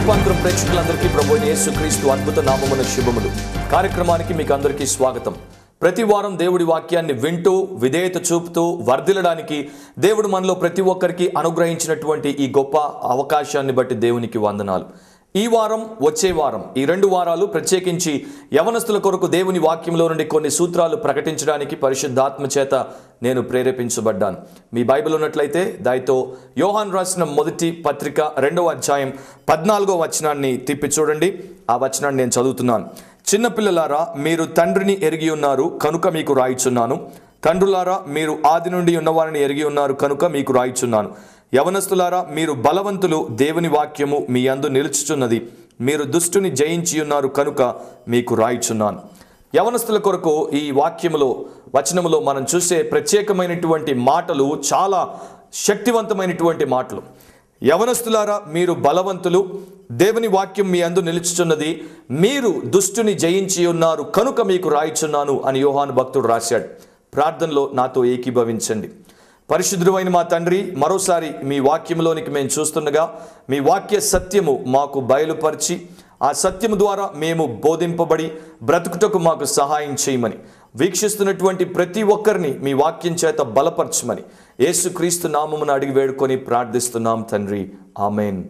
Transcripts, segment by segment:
రూపాంతరం ప్రేక్షకులందరికీ ప్రభు అయిన యేసుక్రీస్తు అద్భుత నామమున శుభములు కార్యక్రమానికి మీకు అందరికీ స్వాగతం ప్రతి వారం దేవుడి వాక్యాన్ని వింటూ విధేయత చూపుతూ వర్ధిల్లడానికి దేవుడు మనలో ప్రతి ఒక్కరికి అనుగ్రహించినటువంటి ఈ గొప్ప అవకాశాన్ని బట్టి దేవునికి వందనాలు ఈ వారం వచ్చే వారం ఈ రెండు వారాలు ప్రత్యేకించి యవనస్తుల కొరకు దేవుని వాక్యంలో నుండి కొన్ని సూత్రాలు ప్రకటించడానికి పరిశుద్ధాత్మ చేత నేను ప్రేరేపించబడ్డాను మీ బైబిల్ ఉన్నట్లయితే దానితో యోహాన్ రాసిన మొదటి పత్రిక రెండవ అధ్యాయం పద్నాలుగో వచనాన్ని తిప్పి చూడండి ఆ వచనాన్ని నేను చదువుతున్నాను చిన్నపిల్లలారా మీరు తండ్రిని ఎరిగి ఉన్నారు కనుక మీకు రాయిచున్నాను తండ్రులారా మీరు ఆది నుండి ఉన్నవారిని ఎరిగి ఉన్నారు కనుక మీకు రాయిచున్నాను యవనస్తులారా మీరు బలవంతులు దేవుని వాక్యము మీ అందు నిలుచుచున్నది మీరు దుష్టుని జయించి ఉన్నారు కనుక మీకు రాయిచున్నాను యవనస్తుల కొరకు ఈ వాక్యములో వచనములో మనం చూసే ప్రత్యేకమైనటువంటి మాటలు చాలా శక్తివంతమైనటువంటి మాటలు యవనస్తులారా మీరు బలవంతులు దేవుని వాక్యం మీ అందు నిలుచుచున్నది మీరు దుష్టుని జయించి ఉన్నారు కనుక మీకు రాయిచున్నాను అని యోహాను భక్తుడు రాశాడు ప్రార్థనలో నాతో ఏకీభవించండి పరిశుద్ధుడైన మా తండ్రి మరోసారి మీ వాక్యంలోనికి మేము చూస్తుండగా మీ వాక్య సత్యము మాకు బయలుపరిచి ఆ సత్యము ద్వారా మేము బోధింపబడి బ్రతుకుటకు మాకు సహాయం చేయమని వీక్షిస్తున్నటువంటి ప్రతి ఒక్కరిని మీ వాక్యం చేత బలపరచమని యేసుక్రీస్తు నామమును అడిగి వేడుకొని ప్రార్థిస్తున్నాం తండ్రి ఆమెన్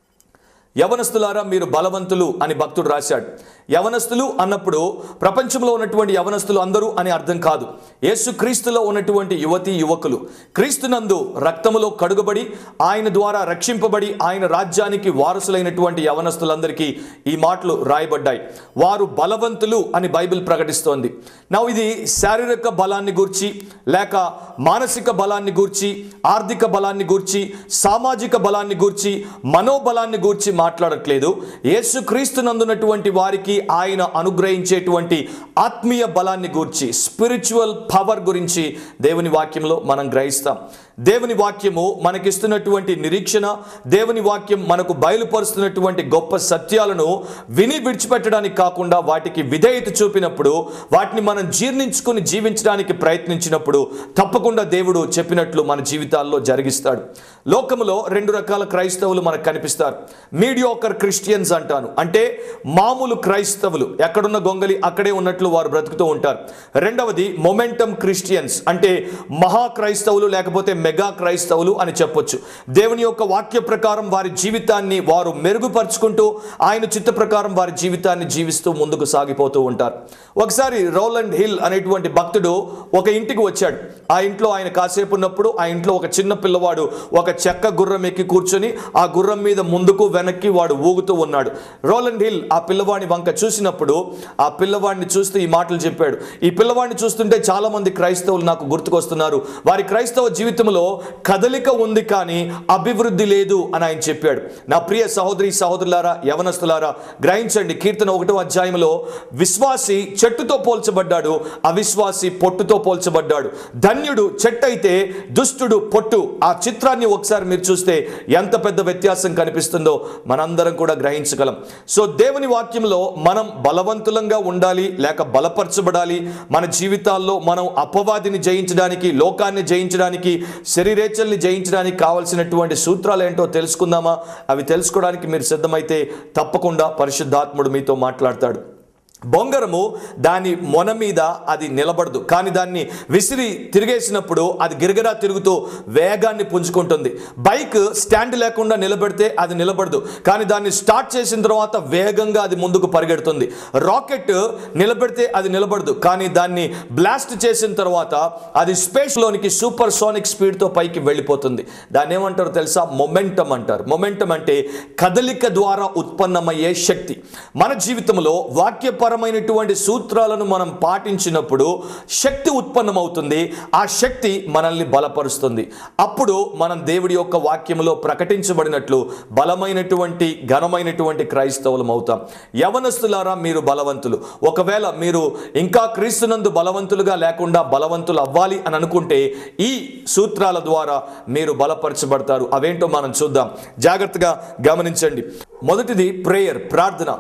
యవనస్తులారా మీరు బలవంతులు అని భక్తుడు రాశాడు యవనస్తులు అన్నప్పుడు ప్రపంచంలో ఉన్నటువంటి యవనస్తులు అందరూ అని అర్థం కాదు యేసు క్రీస్తులో ఉన్నటువంటి యువతి యువకులు క్రీస్తునందు రక్తములో కడుగబడి ఆయన ద్వారా రక్షింపబడి ఆయన రాజ్యానికి వారసులైనటువంటి యవనస్తులందరికీ ఈ మాటలు రాయబడ్డాయి వారు బలవంతులు అని బైబిల్ ప్రకటిస్తోంది నా ఇది శారీరక బలాన్ని గూర్చి లేక మానసిక బలాన్ని గూర్చి ఆర్థిక బలాన్ని గూర్చి సామాజిక బలాన్ని గూర్చి మనోబలాన్ని గూర్చి మాట్లాడట్లేదు యేసు క్రీస్తునందున్నటువంటి వారికి ఆయన అనుగ్రహించేటువంటి ఆత్మీయ బలాన్ని గూర్చి స్పిరిచువల్ పవర్ గురించి దేవుని వాక్యంలో మనం గ్రహిస్తాం దేవుని వాక్యము మనకిస్తున్నటువంటి నిరీక్షణ దేవుని వాక్యం మనకు బయలుపరుస్తున్నటువంటి గొప్ప సత్యాలను విని విడిచిపెట్టడానికి కాకుండా వాటికి విధేయత చూపినప్పుడు వాటిని మనం జీర్ణించుకొని జీవించడానికి ప్రయత్నించినప్పుడు తప్పకుండా దేవుడు చెప్పినట్లు మన జీవితాల్లో జరిగిస్తాడు లోకములో రెండు రకాల క్రైస్తవులు మనకు కనిపిస్తారు మీడియోకర్ క్రిస్టియన్స్ అంటాను అంటే మామూలు క్రైస్తవులు ఎక్కడున్న గొంగలి అక్కడే ఉన్నట్లు వారు బ్రతుకుతూ ఉంటారు రెండవది మొమెంటం క్రిస్టియన్స్ అంటే మహా క్రైస్తవులు లేకపోతే మెగా క్రైస్తవులు అని చెప్పొచ్చు దేవుని యొక్క వాక్య ప్రకారం వారి జీవితాన్ని వారు మెరుగుపరుచుకుంటూ ఆయన చిత్త ప్రకారం వారి జీవితాన్ని జీవిస్తూ ముందుకు సాగిపోతూ ఉంటారు ఒకసారి రోలండ్ హిల్ అనేటువంటి భక్తుడు ఒక ఇంటికి వచ్చాడు ఆ ఇంట్లో ఆయన కాసేపు ఉన్నప్పుడు ఆ ఇంట్లో ఒక చిన్న పిల్లవాడు ఒక చెక్క గుర్రం ఎక్కి కూర్చొని ఆ గుర్రం మీద ముందుకు వెనక్కి వాడు ఊగుతూ ఉన్నాడు రోలండ్ హిల్ ఆ పిల్లవాడిని వంక చూసినప్పుడు ఆ పిల్లవాడిని చూస్తూ ఈ మాటలు చెప్పాడు ఈ పిల్లవాడిని చూస్తుంటే చాలా మంది క్రైస్తవులు నాకు గుర్తుకొస్తున్నారు వారి క్రైస్తవ జీవితంలో కదలిక ఉంది కానీ అభివృద్ధి లేదు అని ఆయన చెప్పాడు నా ప్రియ సహోదరి సహోదరులారా యవనస్తులారా గ్రహించండి కీర్తన ఒకటో అధ్యాయంలో విశ్వాసి చెట్టుతో పోల్చబడ్డాడు అవిశ్వాసి పొట్టుతో పోల్చబడ్డాడు ధన్యుడు చెట్టు అయితే దుష్టుడు పొట్టు ఆ చిత్రాన్ని ఒకసారి మీరు చూస్తే ఎంత పెద్ద వ్యత్యాసం కనిపిస్తుందో మనందరం కూడా గ్రహించగలం సో దేవుని వాక్యంలో మనం బలవంతులంగా ఉండాలి లేక బలపరచబడాలి మన జీవితాల్లో మనం అపవాదిని జయించడానికి లోకాన్ని జయించడానికి శరీరేచల్ని జయించడానికి కావలసినటువంటి సూత్రాలు ఏంటో తెలుసుకుందామా అవి తెలుసుకోవడానికి మీరు సిద్ధమైతే తప్పకుండా పరిశుద్ధాత్ముడు మీతో మాట్లాడతాడు బొంగరము దాని మొన మీద అది నిలబడదు కానీ దాన్ని విసిరి తిరిగేసినప్పుడు అది గిరగిరా తిరుగుతూ వేగాన్ని పుంజుకుంటుంది బైక్ స్టాండ్ లేకుండా నిలబెడితే అది నిలబడదు కానీ దాన్ని స్టార్ట్ చేసిన తర్వాత వేగంగా అది ముందుకు పరిగెడుతుంది రాకెట్ నిలబెడితే అది నిలబడదు కానీ దాన్ని బ్లాస్ట్ చేసిన తర్వాత అది స్పేస్లోనికి సూపర్ సోనిక్ స్పీడ్తో పైకి వెళ్ళిపోతుంది దాన్ని ఏమంటారు తెలుసా మొమెంటం అంటారు మొమెంటం అంటే కదలిక ద్వారా ఉత్పన్నమయ్యే శక్తి మన జీవితంలో వాక్యపరమైనటువంటి సూత్రాలను మనం పాటించినప్పుడు శక్తి ఉత్పన్నమవుతుంది ఆ శక్తి మనల్ని బలపరుస్తుంది అప్పుడు మనం దేవుడి యొక్క వాక్యములో ప్రకటించబడినట్లు బలమైనటువంటి ఘనమైనటువంటి క్రైస్తవులం అవుతాం యవనస్తులారా మీరు బలవంతులు ఒకవేళ మీరు ఇంకా క్రీస్తునందు బలవంతులుగా లేకుండా బలవంతులు అవ్వాలి అని అనుకుంటే ఈ సూత్రాల ద్వారా మీరు బలపరచబడతారు అవేంటో మనం చూద్దాం జాగ్రత్తగా గమనించండి మొదటిది ప్రేయర్ ప్రార్థన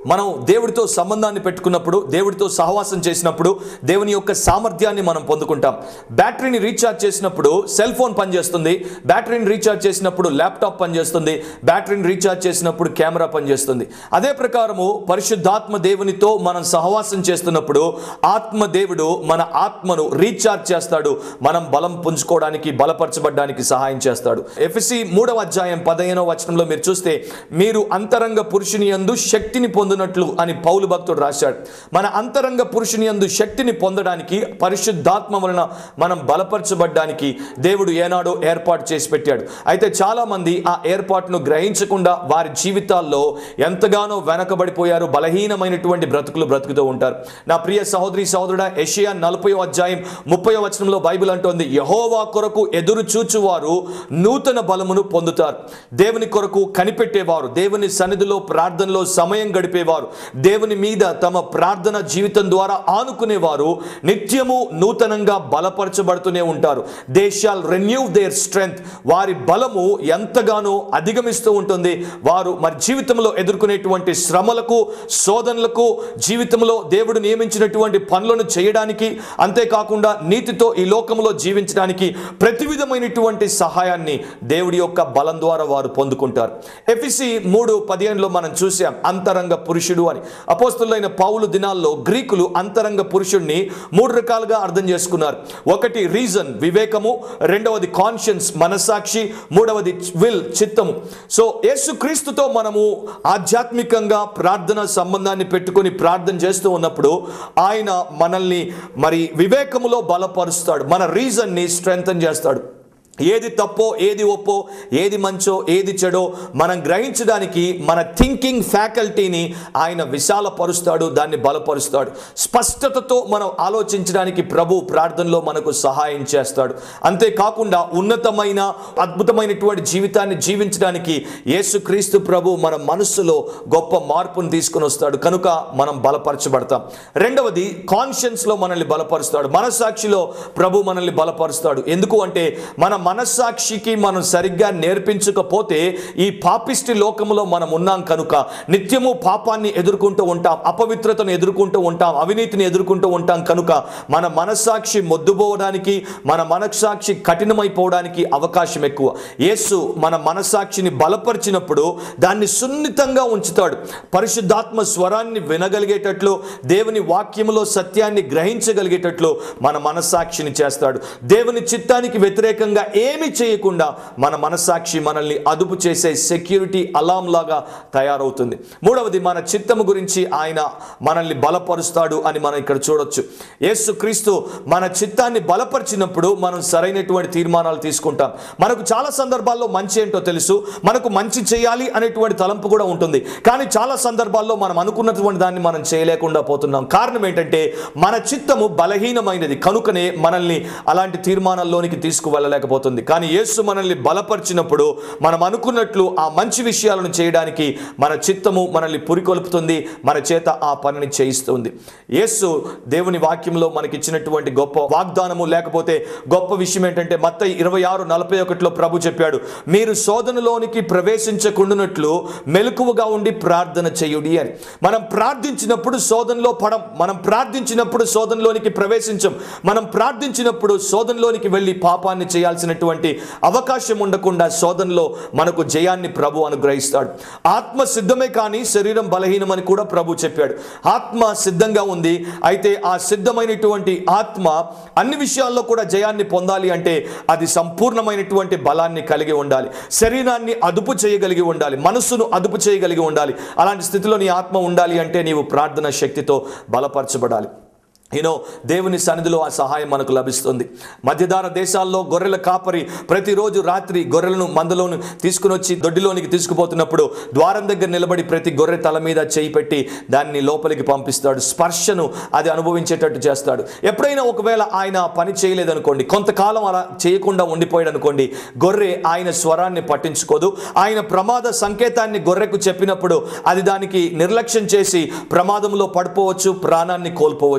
మనం దేవుడితో సంబంధాన్ని పెట్టుకున్నప్పుడు దేవుడితో సహవాసం చేసినప్పుడు దేవుని యొక్క సామర్థ్యాన్ని మనం పొందుకుంటాం బ్యాటరీని రీఛార్జ్ చేసినప్పుడు సెల్ ఫోన్ పనిచేస్తుంది బ్యాటరీని రీఛార్జ్ చేసినప్పుడు ల్యాప్టాప్ పనిచేస్తుంది బ్యాటరీని రీఛార్జ్ చేసినప్పుడు కెమెరా పనిచేస్తుంది అదే ప్రకారము పరిశుద్ధాత్మ దేవునితో మనం సహవాసం చేస్తున్నప్పుడు ఆత్మ దేవుడు మన ఆత్మను రీఛార్జ్ చేస్తాడు మనం బలం పుంజుకోవడానికి బలపరచబడడానికి సహాయం చేస్తాడు ఎఫ్సి మూడవ అధ్యాయం పదిహేనవ వచనంలో మీరు చూస్తే మీరు అంతరంగ పురుషుని యందు శక్తిని పొందినట్లు అని పౌలు భక్తుడు రాశాడు మన అంతరంగ పురుషుని యందు శక్తిని పొందడానికి పరిశుద్ధాత్మ వలన మనం బలపరచబడ్డానికి దేవుడు ఏనాడో ఏర్పాటు చేసి పెట్టాడు అయితే చాలా మంది ఆ ఏర్పాటును గ్రహించకుండా వారి జీవితాల్లో ఎంతగానో వెనకబడిపోయారు బలహీనమైనటువంటి బ్రతుకులు బ్రతుకుతూ ఉంటారు నా ప్రియ సహోదరి సహోదరుడా యెషయా నలభై అధ్యాయం ముప్పై వచనంలో బైబిల్ అంటోంది యహోవా కొరకు ఎదురు చూచువారు నూతన బలమును పొందుతారు దేవుని కొరకు కనిపెట్టేవారు దేవుని సన్నిధిలో ప్రార్థనలో సమయం గడిపేవారు దేవుని మీద తమ ప్రార్థన జీవితం ద్వారా ఆనుకునేవారు నిత్యము నూతనంగా బలపరచబడుతూనే ఉంటారు they shall renew their strength వారి బలము ఎంతగానో అధిగమిస్తూ ఉంటుంది వారు మరి జీవితంలో ఎదుర్కొనేటువంటి శ్రమలకు శోధనలకు జీవితంలో దేవుడు నియమించినటువంటి పనులను చేయడానికి అంతేకాకుండా నీతితో ఈ లోకంలో జీవించడానికి ప్రతి విధమైనటువంటి సహాయాన్ని దేవుడి యొక్క బలం ద్వారా వారు పొందుకుంటారు ఎఫిసి మూడు పదిహేనులో మనం చూసాం అంతరంగ పురుషుడు అని అపోస్తులైన పౌలు దినాల్లో గ్రీకులు అంతరంగ పురుషుణ్ణి మూడు రకాలుగా అర్థం చేసుకున్నారు ఒకటి రీజన్ వివేకము రెండవది కాన్షియన్స్ మనసాక్షి మూడవది విల్ చిత్తము సో యేసుక్రీస్తుతో మనము ఆధ్యాత్మికంగా ప్రార్థన సంబంధాన్ని పెట్టుకొని ప్రార్థన చేస్తూ ఉన్నప్పుడు ఆయన మనల్ని మరి వివేకములో బలపరుస్తాడు మన రీజన్ని స్ట్రెంగ్తన్ చేస్తాడు ఏది తప్పో ఏది ఒప్పో ఏది మంచో ఏది చెడో మనం గ్రహించడానికి మన థింకింగ్ ఫ్యాకల్టీని ఆయన విశాలపరుస్తాడు దాన్ని బలపరుస్తాడు స్పష్టతతో మనం ఆలోచించడానికి ప్రభు ప్రార్థనలో మనకు సహాయం చేస్తాడు అంతేకాకుండా ఉన్నతమైన అద్భుతమైనటువంటి జీవితాన్ని జీవించడానికి యేసుక్రీస్తు ప్రభు మన మనస్సులో గొప్ప మార్పును తీసుకుని వస్తాడు కనుక మనం బలపరచబడతాం రెండవది కాన్షియన్స్లో మనల్ని బలపరుస్తాడు మనస్సాక్షిలో ప్రభు మనల్ని బలపరుస్తాడు ఎందుకు అంటే మన మనస్సాక్షికి మనం సరిగ్గా నేర్పించకపోతే ఈ పాపిష్టి లోకంలో మనం ఉన్నాం కనుక నిత్యము పాపాన్ని ఎదుర్కొంటూ ఉంటాం అపవిత్రతను ఎదుర్కొంటూ ఉంటాం అవినీతిని ఎదుర్కొంటూ ఉంటాం కనుక మన మనస్సాక్షి మొద్దుపోవడానికి మన మనస్సాక్షి కఠినమైపోవడానికి అవకాశం ఎక్కువ యేసు మన మనస్సాక్షిని బలపరిచినప్పుడు దాన్ని సున్నితంగా ఉంచుతాడు పరిశుద్ధాత్మ స్వరాన్ని వినగలిగేటట్లు దేవుని వాక్యములో సత్యాన్ని గ్రహించగలిగేటట్లు మన మనస్సాక్షిని చేస్తాడు దేవుని చిత్తానికి వ్యతిరేకంగా ఏమి చేయకుండా మన మనస్సాక్షి మనల్ని అదుపు చేసే సెక్యూరిటీ అలాం లాగా తయారవుతుంది మూడవది మన చిత్తము గురించి ఆయన మనల్ని బలపరుస్తాడు అని మనం ఇక్కడ చూడొచ్చు యేసు క్రీస్తు మన చిత్తాన్ని బలపరిచినప్పుడు మనం సరైనటువంటి తీర్మానాలు తీసుకుంటాం మనకు చాలా సందర్భాల్లో మంచి ఏంటో తెలుసు మనకు మంచి చేయాలి అనేటువంటి తలంపు కూడా ఉంటుంది కానీ చాలా సందర్భాల్లో మనం అనుకున్నటువంటి దాన్ని మనం చేయలేకుండా పోతున్నాం కారణం ఏంటంటే మన చిత్తము బలహీనమైనది కనుకనే మనల్ని అలాంటి తీర్మానాల్లోనికి తీసుకువెళ్ళలేకపోతుంది కానీ యేసు మనల్ని బలపరిచినప్పుడు మనం అనుకున్నట్లు ఆ మంచి విషయాలను చేయడానికి మన చిత్తము మనల్ని పురికొల్పుతుంది మన చేత ఆ పనిని చేయిస్తుంది యేసు దేవుని వాక్యంలో మనకి ఇచ్చినటువంటి గొప్ప వాగ్దానము లేకపోతే గొప్ప విషయం ఏంటంటే మత్త ఇరవై ఆరు నలభై ఒకటిలో ప్రభు చెప్పాడు మీరు శోధనలోనికి ప్రవేశించకుండానట్లు మెలకువగా ఉండి ప్రార్థన చేయుడి అని మనం ప్రార్థించినప్పుడు శోధనలో పడం మనం ప్రార్థించినప్పుడు శోధనలోనికి ప్రవేశించం మనం ప్రార్థించినప్పుడు శోధనలోనికి వెళ్ళి పాపాన్ని చేయాల్సినటువంటి అవకాశం ఉండకుండా శోధనలో మనకు జయాన్ని ప్రభు అనుగ్రహిస్తాడు ఆత్మ సిద్ధమే కానీ శరీరం బలహీనమని కూడా ప్రభు చెప్పాడు ఆత్మ సిద్ధంగా ఉంది అయితే ఆ సిద్ధమైనటువంటి ఆత్మ అన్ని విషయాల్లో కూడా జయాన్ని పొందాలి అంటే అది సంపూర్ణమైనటువంటి బలాన్ని కలిగి ఉండాలి శరీరాన్ని అదుపు చేయగలిగి ఉండాలి మనస్సును అదుపు చేయగలిగి ఉండాలి అలాంటి స్థితిలో నీ ఆత్మ ఉండాలి అంటే నీవు ప్రార్థన శక్తితో బలపరచబడాలి యూనో దేవుని సన్నిధిలో ఆ సహాయం మనకు లభిస్తుంది మధ్యధార దేశాల్లో గొర్రెల కాపరి ప్రతిరోజు రాత్రి గొర్రెలను మందలోను తీసుకుని వచ్చి దొడ్డిలోనికి తీసుకుపోతున్నప్పుడు ద్వారం దగ్గర నిలబడి ప్రతి గొర్రె తల మీద చేయి పెట్టి దాన్ని లోపలికి పంపిస్తాడు స్పర్శను అది అనుభవించేటట్టు చేస్తాడు ఎప్పుడైనా ఒకవేళ ఆయన ఆ పని చేయలేదనుకోండి కొంతకాలం అలా చేయకుండా ఉండిపోయాడు అనుకోండి గొర్రె ఆయన స్వరాన్ని పట్టించుకోదు ఆయన ప్రమాద సంకేతాన్ని గొర్రెకు చెప్పినప్పుడు అది దానికి నిర్లక్ష్యం చేసి ప్రమాదంలో పడిపోవచ్చు ప్రాణాన్ని కోల్పోవచ్చు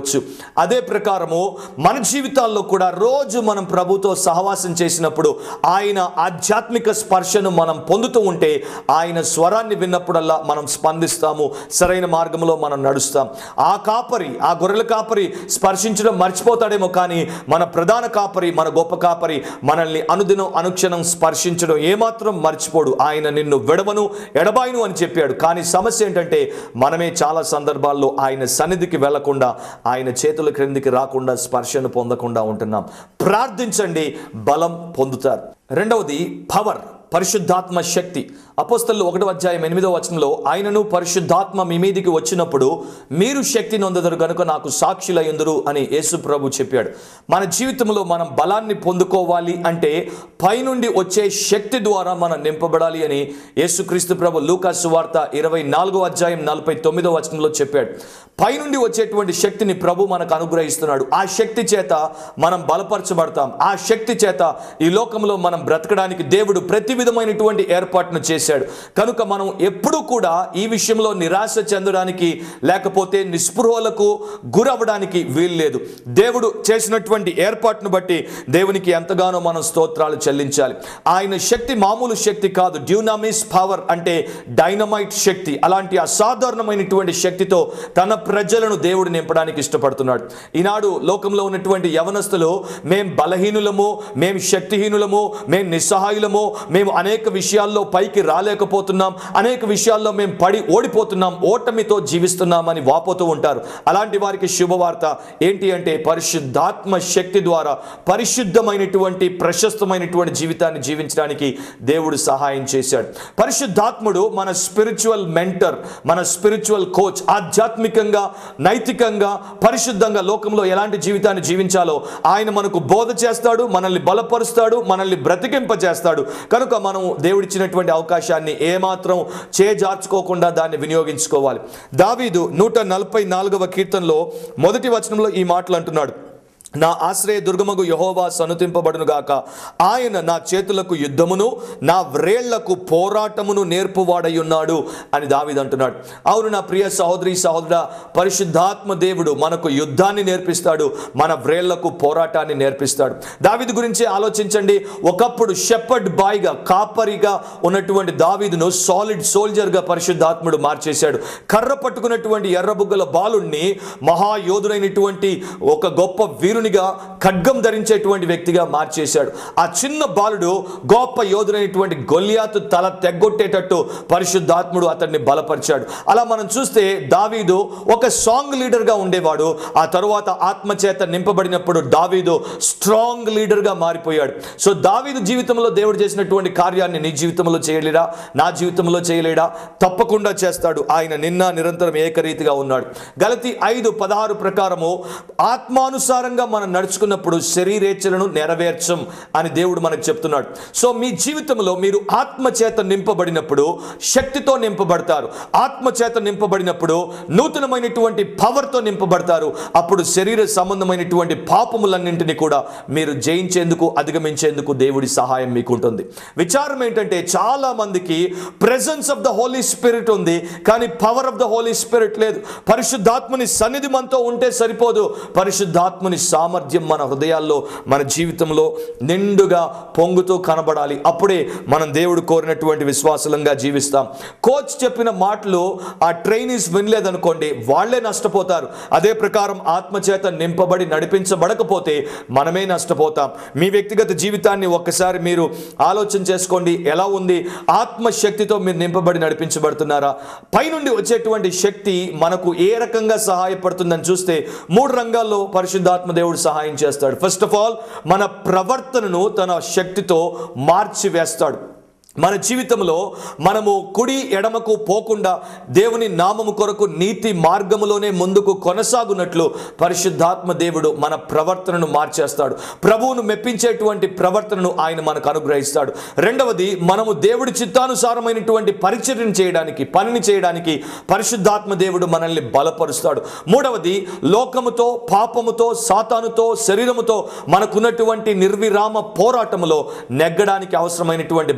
అదే ప్రకారము మన జీవితాల్లో కూడా రోజు మనం ప్రభుతో సహవాసం చేసినప్పుడు ఆయన ఆధ్యాత్మిక స్పర్శను మనం పొందుతూ ఉంటే ఆయన స్వరాన్ని విన్నప్పుడల్లా మనం స్పందిస్తాము సరైన మార్గంలో మనం నడుస్తాం ఆ కాపరి ఆ గొర్రెల కాపరి స్పర్శించడం మర్చిపోతాడేమో కానీ మన ప్రధాన కాపరి మన గొప్ప కాపరి మనల్ని అనుదినం అనుక్షణం స్పర్శించడం ఏమాత్రం మర్చిపోడు ఆయన నిన్ను విడవను ఎడబాయను అని చెప్పాడు కానీ సమస్య ఏంటంటే మనమే చాలా సందర్భాల్లో ఆయన సన్నిధికి వెళ్లకుండా ఆయన చేతుల క్రిందికి రాకుండా స్పర్శను పొందకుండా ఉంటున్నాం ప్రార్థించండి బలం పొందుతారు రెండవది పవర్ పరిశుద్ధాత్మ శక్తి అపోస్తలు ఒకటో అధ్యాయం ఎనిమిదో వచనంలో ఆయనను పరిశుద్ధాత్మ మీ మీదికి వచ్చినప్పుడు మీరు శక్తి నొందదరు కనుక నాకు సాక్షులయ్యందురు అని యేసు ప్రభు చెప్పాడు మన జీవితంలో మనం బలాన్ని పొందుకోవాలి అంటే పైనుండి వచ్చే శక్తి ద్వారా మనం నింపబడాలి అని యేసుక్రీస్తు ప్రభు లూకాసు వార్త ఇరవై నాలుగో అధ్యాయం నలభై తొమ్మిదో వచనంలో చెప్పాడు పైనుండి వచ్చేటువంటి శక్తిని ప్రభు మనకు అనుగ్రహిస్తున్నాడు ఆ శక్తి చేత మనం బలపరచబడతాం ఆ శక్తి చేత ఈ లోకంలో మనం బ్రతకడానికి దేవుడు ప్రతి విధమైనటువంటి ఏర్పాటును చేశాడు కనుక మనం ఎప్పుడూ కూడా ఈ విషయంలో నిరాశ చెందడానికి లేకపోతే నిస్పృహలకు గురవ్వడానికి వీల్లేదు దేవుడు చేసినటువంటి ఏర్పాటును బట్టి దేవునికి ఎంతగానో మనం స్తోత్రాలు చెల్లించాలి ఆయన శక్తి మామూలు శక్తి కాదు డ్యూనామిస్ పవర్ అంటే డైనమైట్ శక్తి అలాంటి అసాధారణమైనటువంటి శక్తితో తన ప్రజలను దేవుడు నింపడానికి ఇష్టపడుతున్నాడు ఈనాడు లోకంలో ఉన్నటువంటి యవనస్తులు మేం బలహీనులము మేం శక్తిహీనులము మేం నిస్సహాయులము మేము అనేక విషయాల్లో పైకి రాలేకపోతున్నాం అనేక విషయాల్లో మేము పడి ఓడిపోతున్నాం ఓటమితో జీవిస్తున్నామని వాపోతూ ఉంటారు అలాంటి వారికి శుభవార్త ఏంటి అంటే పరిశుద్ధాత్మ శక్తి ద్వారా పరిశుద్ధమైనటువంటి ప్రశస్తమైనటువంటి జీవితాన్ని జీవించడానికి దేవుడు సహాయం చేశాడు పరిశుద్ధాత్ముడు మన స్పిరిచువల్ మెంటర్ మన స్పిరిచువల్ కోచ్ ఆధ్యాత్మికంగా నైతికంగా పరిశుద్ధంగా లోకంలో ఎలాంటి జీవితాన్ని జీవించాలో ఆయన మనకు బోధ చేస్తాడు మనల్ని బలపరుస్తాడు మనల్ని బ్రతికింపజేస్తాడు కనుక మనం దేవుడిచ్చినటువంటి అవకాశాన్ని ఏమాత్రం చేజార్చుకోకుండా దాన్ని వినియోగించుకోవాలి దావీదు నూట నలభై నాలుగవ కీర్తనలో మొదటి వచనంలో ఈ మాటలు అంటున్నాడు నా ఆశ్రయ దుర్గమగు యహోవా సనుతింపబడును గాక ఆయన నా చేతులకు యుద్ధమును నా వ్రేళ్లకు పోరాటమును నేర్పువాడై ఉన్నాడు అని దావీదు అంటున్నాడు అవును నా ప్రియ సహోదరి సహోదర పరిశుద్ధాత్మ దేవుడు మనకు యుద్ధాన్ని నేర్పిస్తాడు మన వ్రేళ్లకు పోరాటాన్ని నేర్పిస్తాడు దావీదు గురించి ఆలోచించండి ఒకప్పుడు షెపర్డ్ బాయ్గా కాపరిగా ఉన్నటువంటి దావీదును సాలిడ్ సోల్జర్గా పరిశుద్ధాత్ముడు మార్చేశాడు కర్ర పట్టుకున్నటువంటి ఎర్రబుగ్గల బాలుణ్ణి మహాయోధుడైనటువంటి ఒక గొప్ప వీరునిగా ఖడ్గం ధరించేటువంటి వ్యక్తిగా మార్చేశాడు ఆ చిన్న బాలుడు గొప్ప యోధుడైనటువంటి గొల్లియాతు తల తెగ్గొట్టేటట్టు పరిశుద్ధాత్ముడు అతన్ని బలపరిచాడు అలా మనం చూస్తే దావీదు ఒక సాంగ్ లీడర్గా ఉండేవాడు ఆ తరువాత ఆత్మచేత నింపబడినప్పుడు దావీదు స్ట్రాంగ్ లీడర్గా మారిపోయాడు సో దావీదు జీవితంలో దేవుడు చేసినటువంటి కార్యాన్ని నీ జీవితంలో చేయలేడా నా జీవితంలో చేయలేడా తప్పకుండా చేస్తాడు ఆయన నిన్న నిరంతరం ఏకరీతిగా ఉన్నాడు గలతి ఐదు పదహారు ప్రకారము ఆత్మానుసారంగా మనం నడుచుకున్నప్పుడు శరీరేచ్ఛలను నెరవేర్చం అని దేవుడు మనకు చెప్తున్నాడు సో మీ జీవితంలో మీరు ఆత్మచేత నింపబడినప్పుడు శక్తితో నింపబడతారు ఆత్మచేత నింపబడినప్పుడు నూతనమైనటువంటి పవర్తో నింపబడతారు అప్పుడు శరీర సంబంధమైనటువంటి పాపములన్నింటినీ కూడా మీరు జయించేందుకు అధిగమించేందుకు దేవుడి సహాయం మీకు ఉంటుంది విచారం ఏంటంటే చాలా మందికి presence of the Holy Spirit ఉంది కానీ power of the Holy Spirit లేదు పరిశుద్ధాత్మని సన్నిధి మనతో ఉంటే సరిపోదు పరిశుద్ధాత్మని సామర్థ్యం మన హృదయాల్లో మన జీవితంలో నిండుగా పొంగుతూ కనబడాలి అప్పుడే మనం దేవుడు కోరినటువంటి విశ్వాసలంగా జీవిస్తాం కోచ్ చెప్పిన మాటలు ఆ ట్రైనీస్ వినలేదనుకోండి వాళ్ళే నష్టపోతారు అదే ప్రకారం ఆత్మచేత నింపబడి నడిపించబడకపోతే మనమే నష్టపోతాం మీ వ్యక్తిగత జీవితాన్ని ఒక్కసారి మీరు ఆలోచన చేసుకోండి ఎలా ఉంది ఆత్మశక్తితో మీరు నింపబడి నడిపించబడుతున్నారా పైనుండి వచ్చేటువంటి శక్తి మనకు ఏ రకంగా సహాయపడుతుందని చూస్తే మూడు రంగాల్లో పరిశుద్ధాత్మ దేవుడు సహాయం చేస్తాడు ఫస్ట్ ఆఫ్ ఆల్ మన ప్రవర్తనను తన శక్తితో మార్చి వేస్తాడు మన జీవితంలో మనము కుడి ఎడమకు పోకుండా దేవుని నామము కొరకు నీతి మార్గములోనే ముందుకు కొనసాగునట్లు పరిశుద్ధాత్మ దేవుడు మన ప్రవర్తనను మార్చేస్తాడు ప్రభువును మెప్పించేటువంటి ప్రవర్తనను ఆయన మనకు అనుగ్రహిస్తాడు రెండవది మనము దేవుడి చిత్తానుసారమైనటువంటి పరిచర్యను చేయడానికి పనిని చేయడానికి పరిశుద్ధాత్మ దేవుడు మనల్ని బలపరుస్తాడు మూడవది లోకముతో పాపముతో సాతానుతో శరీరముతో మనకున్నటువంటి నిర్విరామ పోరాటములో నెగ్గడానికి అవసరమైనటువంటి బలాన్ని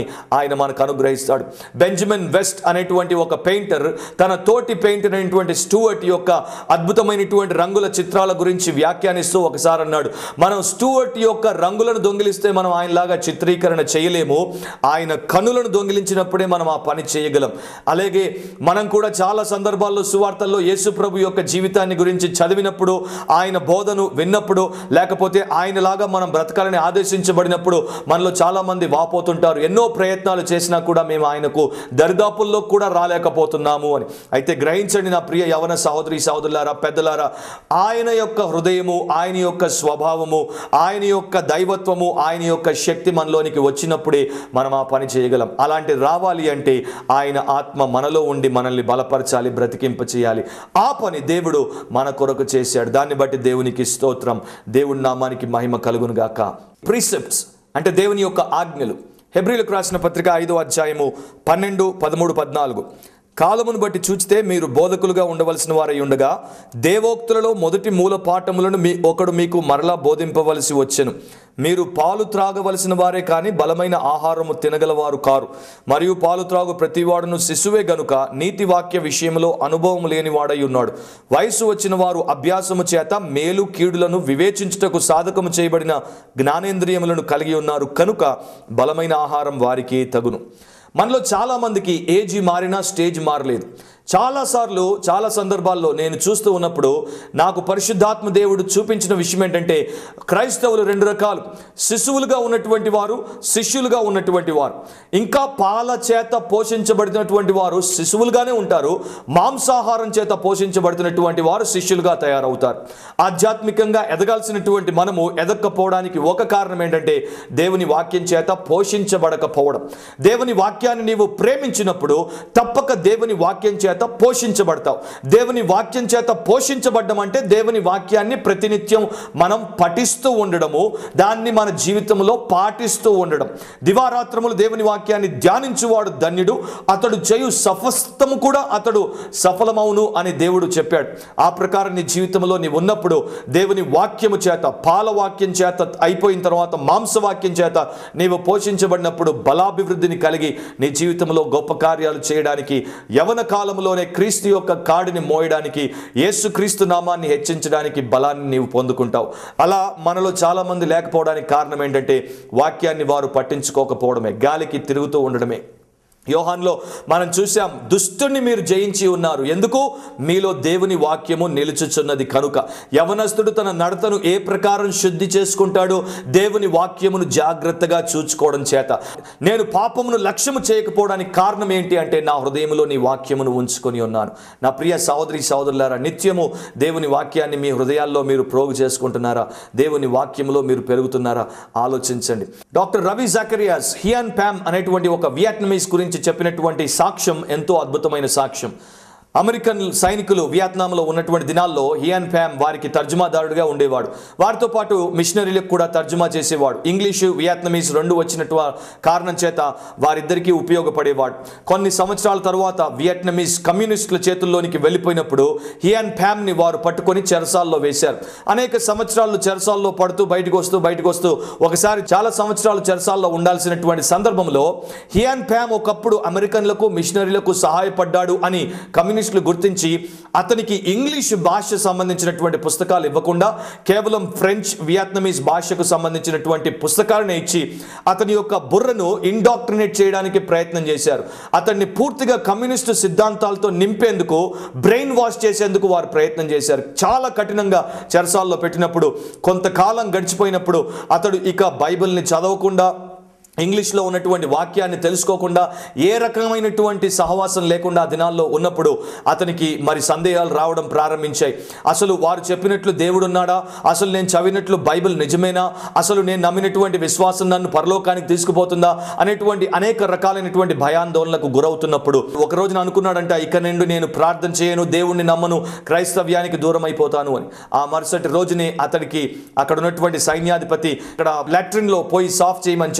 ఆయన మనకు అనుగ్రహిస్తాడు బెంజమిన్ వెస్ట్ అనేటువంటి ఒక పెయింటర్ తన తోటి పెయింటర్ అయినటువంటి స్టూవర్ట్ యొక్క అద్భుతమైనటువంటి రంగుల చిత్రాల గురించి వ్యాఖ్యానిస్తూ ఒకసారి అన్నాడు మనం స్టూవర్ట్ యొక్క రంగులను దొంగిలిస్తే మనం ఆయనలాగా చిత్రీకరణ చేయలేము ఆయన కనులను దొంగిలించినప్పుడే మనం ఆ పని చేయగలం అలాగే మనం కూడా చాలా సందర్భాల్లో సువార్తల్లో యేసు ప్రభు యొక్క జీవితాన్ని గురించి చదివినప్పుడు ఆయన బోధను విన్నప్పుడు లేకపోతే ఆయనలాగా మనం బ్రతకాలని ఆదేశించబడినప్పుడు మనలో చాలా మంది వాపోతుంటారు ఎన్నో ప్రయత్నాలు చేసినా కూడా మేము ఆయనకు దరిదాపుల్లో కూడా రాలేకపోతున్నాము అని అయితే గ్రహించండి నా ప్రియ యవన సహోదరి సహోదరులారా పెద్దలారా ఆయన యొక్క హృదయము ఆయన యొక్క స్వభావము ఆయన యొక్క దైవత్వము ఆయన యొక్క శక్తి మనలోనికి వచ్చినప్పుడే మనం ఆ పని చేయగలం అలాంటి రావాలి అంటే ఆయన ఆత్మ మనలో ఉండి మనల్ని బలపరచాలి బ్రతికింప చేయాలి ఆ పని దేవుడు మన కొరకు చేశాడు దాన్ని బట్టి దేవునికి స్తోత్రం దేవుడి నామానికి మహిమ కలుగును గాక ప్రిసెప్ట్స్ అంటే దేవుని యొక్క ఆజ్ఞలు హెబ్రిలకు రాసిన పత్రిక ఐదో అధ్యాయము పన్నెండు పదమూడు పద్నాలుగు కాలమును బట్టి చూచితే మీరు బోధకులుగా ఉండవలసిన వారై ఉండగా దేవోక్తులలో మొదటి మూల పాఠములను మీ ఒకడు మీకు మరలా బోధింపవలసి వచ్చెను మీరు పాలు త్రాగవలసిన వారే కానీ బలమైన ఆహారము తినగలవారు కారు మరియు పాలు త్రాగు ప్రతివాడును శిశువే గనుక నీతి వాక్య విషయంలో అనుభవం లేని వాడై ఉన్నాడు వయసు వచ్చిన వారు అభ్యాసము చేత మేలు కీడులను వివేచించుటకు సాధకము చేయబడిన జ్ఞానేంద్రియములను కలిగి ఉన్నారు కనుక బలమైన ఆహారం వారికి తగును మనలో చాలా మందికి ఏజీ మారినా స్టేజ్ మారలేదు చాలాసార్లు చాలా సందర్భాల్లో నేను చూస్తూ ఉన్నప్పుడు నాకు పరిశుద్ధాత్మ దేవుడు చూపించిన విషయం ఏంటంటే క్రైస్తవులు రెండు రకాలు శిశువులుగా ఉన్నటువంటి వారు శిష్యులుగా ఉన్నటువంటి వారు ఇంకా పాల చేత పోషించబడినటువంటి వారు శిశువులుగానే ఉంటారు మాంసాహారం చేత పోషించబడుతున్నటువంటి వారు శిష్యులుగా తయారవుతారు ఆధ్యాత్మికంగా ఎదగాల్సినటువంటి మనము ఎదక్కపోవడానికి ఒక కారణం ఏంటంటే దేవుని వాక్యం చేత పోషించబడకపోవడం దేవుని వాక్యాన్ని నీవు ప్రేమించినప్పుడు తప్పక దేవుని వాక్యం చేత పోషించబడతావు దేవుని వాక్యం చేత పోషించబడ్డం అంటే దేవుని వాక్యాన్ని ప్రతినిత్యం మనం పఠిస్తూ ఉండడము దాన్ని మన జీవితంలో పాటిస్తూ ఉండడం దివారాత్రములు దేవుని వాక్యాన్ని ధ్యానించువాడు ధన్యుడు అతడు చేయు సఫస్తము కూడా అతడు సఫలమవును అని దేవుడు చెప్పాడు ఆ ప్రకారం నీ జీవితంలో నీ ఉన్నప్పుడు దేవుని వాక్యము చేత పాల వాక్యం చేత అయిపోయిన తర్వాత మాంసవాక్యం చేత నీవు పోషించబడినప్పుడు బలాభివృద్ధిని కలిగి నీ జీవితంలో గొప్ప కార్యాలు చేయడానికి యవన కాలంలోనే క్రీస్తు యొక్క కాడిని మోయడానికి యేసు క్రీస్తు నామాన్ని హెచ్చించడానికి బలాన్ని నీవు పొందుకుంటావు అలా మనలో చాలా మంది లేకపోవడానికి కారణం ఏంటంటే వాక్యాన్ని వారు పట్టించుకోకపోవడమే గాలికి తిరుగుతూ ఉండడమే యోహాన్లో మనం చూసాం దుష్టుని మీరు జయించి ఉన్నారు ఎందుకు మీలో దేవుని వాక్యము నిలుచుచున్నది కనుక యవనస్తుడు తన నడతను ఏ ప్రకారం శుద్ధి చేసుకుంటాడో దేవుని వాక్యమును జాగ్రత్తగా చూచుకోవడం చేత నేను పాపమును లక్ష్యము చేయకపోవడానికి కారణం ఏంటి అంటే నా హృదయంలో నీ వాక్యమును ఉంచుకొని ఉన్నాను నా ప్రియ సహోదరి సహోదరులారా నిత్యము దేవుని వాక్యాన్ని మీ హృదయాల్లో మీరు ప్రోగు చేసుకుంటున్నారా దేవుని వాక్యములో మీరు పెరుగుతున్నారా ఆలోచించండి doctor Ravi Zacharias Hien Pham అనేటువంటి ఒక వియట్నమీస్ గురించి చెప్పినటువంటి సాక్ష్యం ఎంతో అద్భుతమైన సాక్ష్యం అమెరికన్ సైనికులు వియత్నాంలో ఉన్నటువంటి దినాల్లో హియాన్ ఫ్యామ్ వారికి తర్జుమాదారుడిగా ఉండేవాడు వారితో పాటు మిషనరీలకు కూడా తర్జుమా చేసేవాడు ఇంగ్లీషు వియత్నమీస్ రెండు వచ్చినట్టు కారణం చేత వారిద్దరికీ ఉపయోగపడేవాడు కొన్ని సంవత్సరాల తర్వాత వియట్నమీస్ కమ్యూనిస్టుల చేతుల్లోనికి వెళ్ళిపోయినప్పుడు హియాన్ ఫ్యామ్ని వారు పట్టుకొని చెరసాల్లో వేశారు అనేక సంవత్సరాలు చెరసాల్లో పడుతూ బయటకు వస్తూ బయటకు వస్తూ ఒకసారి చాలా సంవత్సరాలు చెరసాల్లో ఉండాల్సినటువంటి సందర్భంలో హియాన్ ఫ్యామ్ ఒకప్పుడు అమెరికన్లకు మిషనరీలకు సహాయపడ్డాడు అని కమ్యూనిస్టులు గుర్తించి అతనికి ఇంగ్లీష్ భాష సంబంధించినటువంటి పుస్తకాలు ఇవ్వకుండా కేవలం ఫ్రెంచ్ వియత్నమీస్ భాషకు సంబంధించినటువంటి పుస్తకాలను ఇచ్చి అతని యొక్క బుర్రను ఇండాక్ట్రినేట్ చేయడానికి ప్రయత్నం చేశారు అతన్ని పూర్తిగా కమ్యూనిస్టు సిద్ధాంతాలతో నింపేందుకు బ్రెయిన్ వాష్ చేసేందుకు వారు ప్రయత్నం చేశారు చాలా కఠినంగా చెరసాల్లో పెట్టినప్పుడు కొంతకాలం గడిచిపోయినప్పుడు అతడు ఇక బైబిల్ని చదవకుండా ఇంగ్లీష్లో ఉన్నటువంటి వాక్యాన్ని తెలుసుకోకుండా ఏ రకమైనటువంటి సహవాసం లేకుండా ఆ దినాల్లో ఉన్నప్పుడు అతనికి మరి సందేహాలు రావడం ప్రారంభించాయి అసలు వారు చెప్పినట్లు దేవుడు ఉన్నాడా అసలు నేను చదివినట్లు బైబిల్ నిజమేనా అసలు నేను నమ్మినటువంటి విశ్వాసం నన్ను పరలోకానికి తీసుకుపోతుందా అనేటువంటి అనేక రకాలైనటువంటి భయాందోళనకు గురవుతున్నప్పుడు ఒక రోజున అనుకున్నాడంట ఇక నుండి నేను ప్రార్థన చేయను దేవుణ్ణి నమ్మను క్రైస్తవ్యానికి దూరం అయిపోతాను అని ఆ మరుసటి రోజునే అతడికి అక్కడ ఉన్నటువంటి సైన్యాధిపతి ఇక్కడ లాట్రిన్ లో పోయి సాఫ్ చేయమని చెప్పినప్పుడు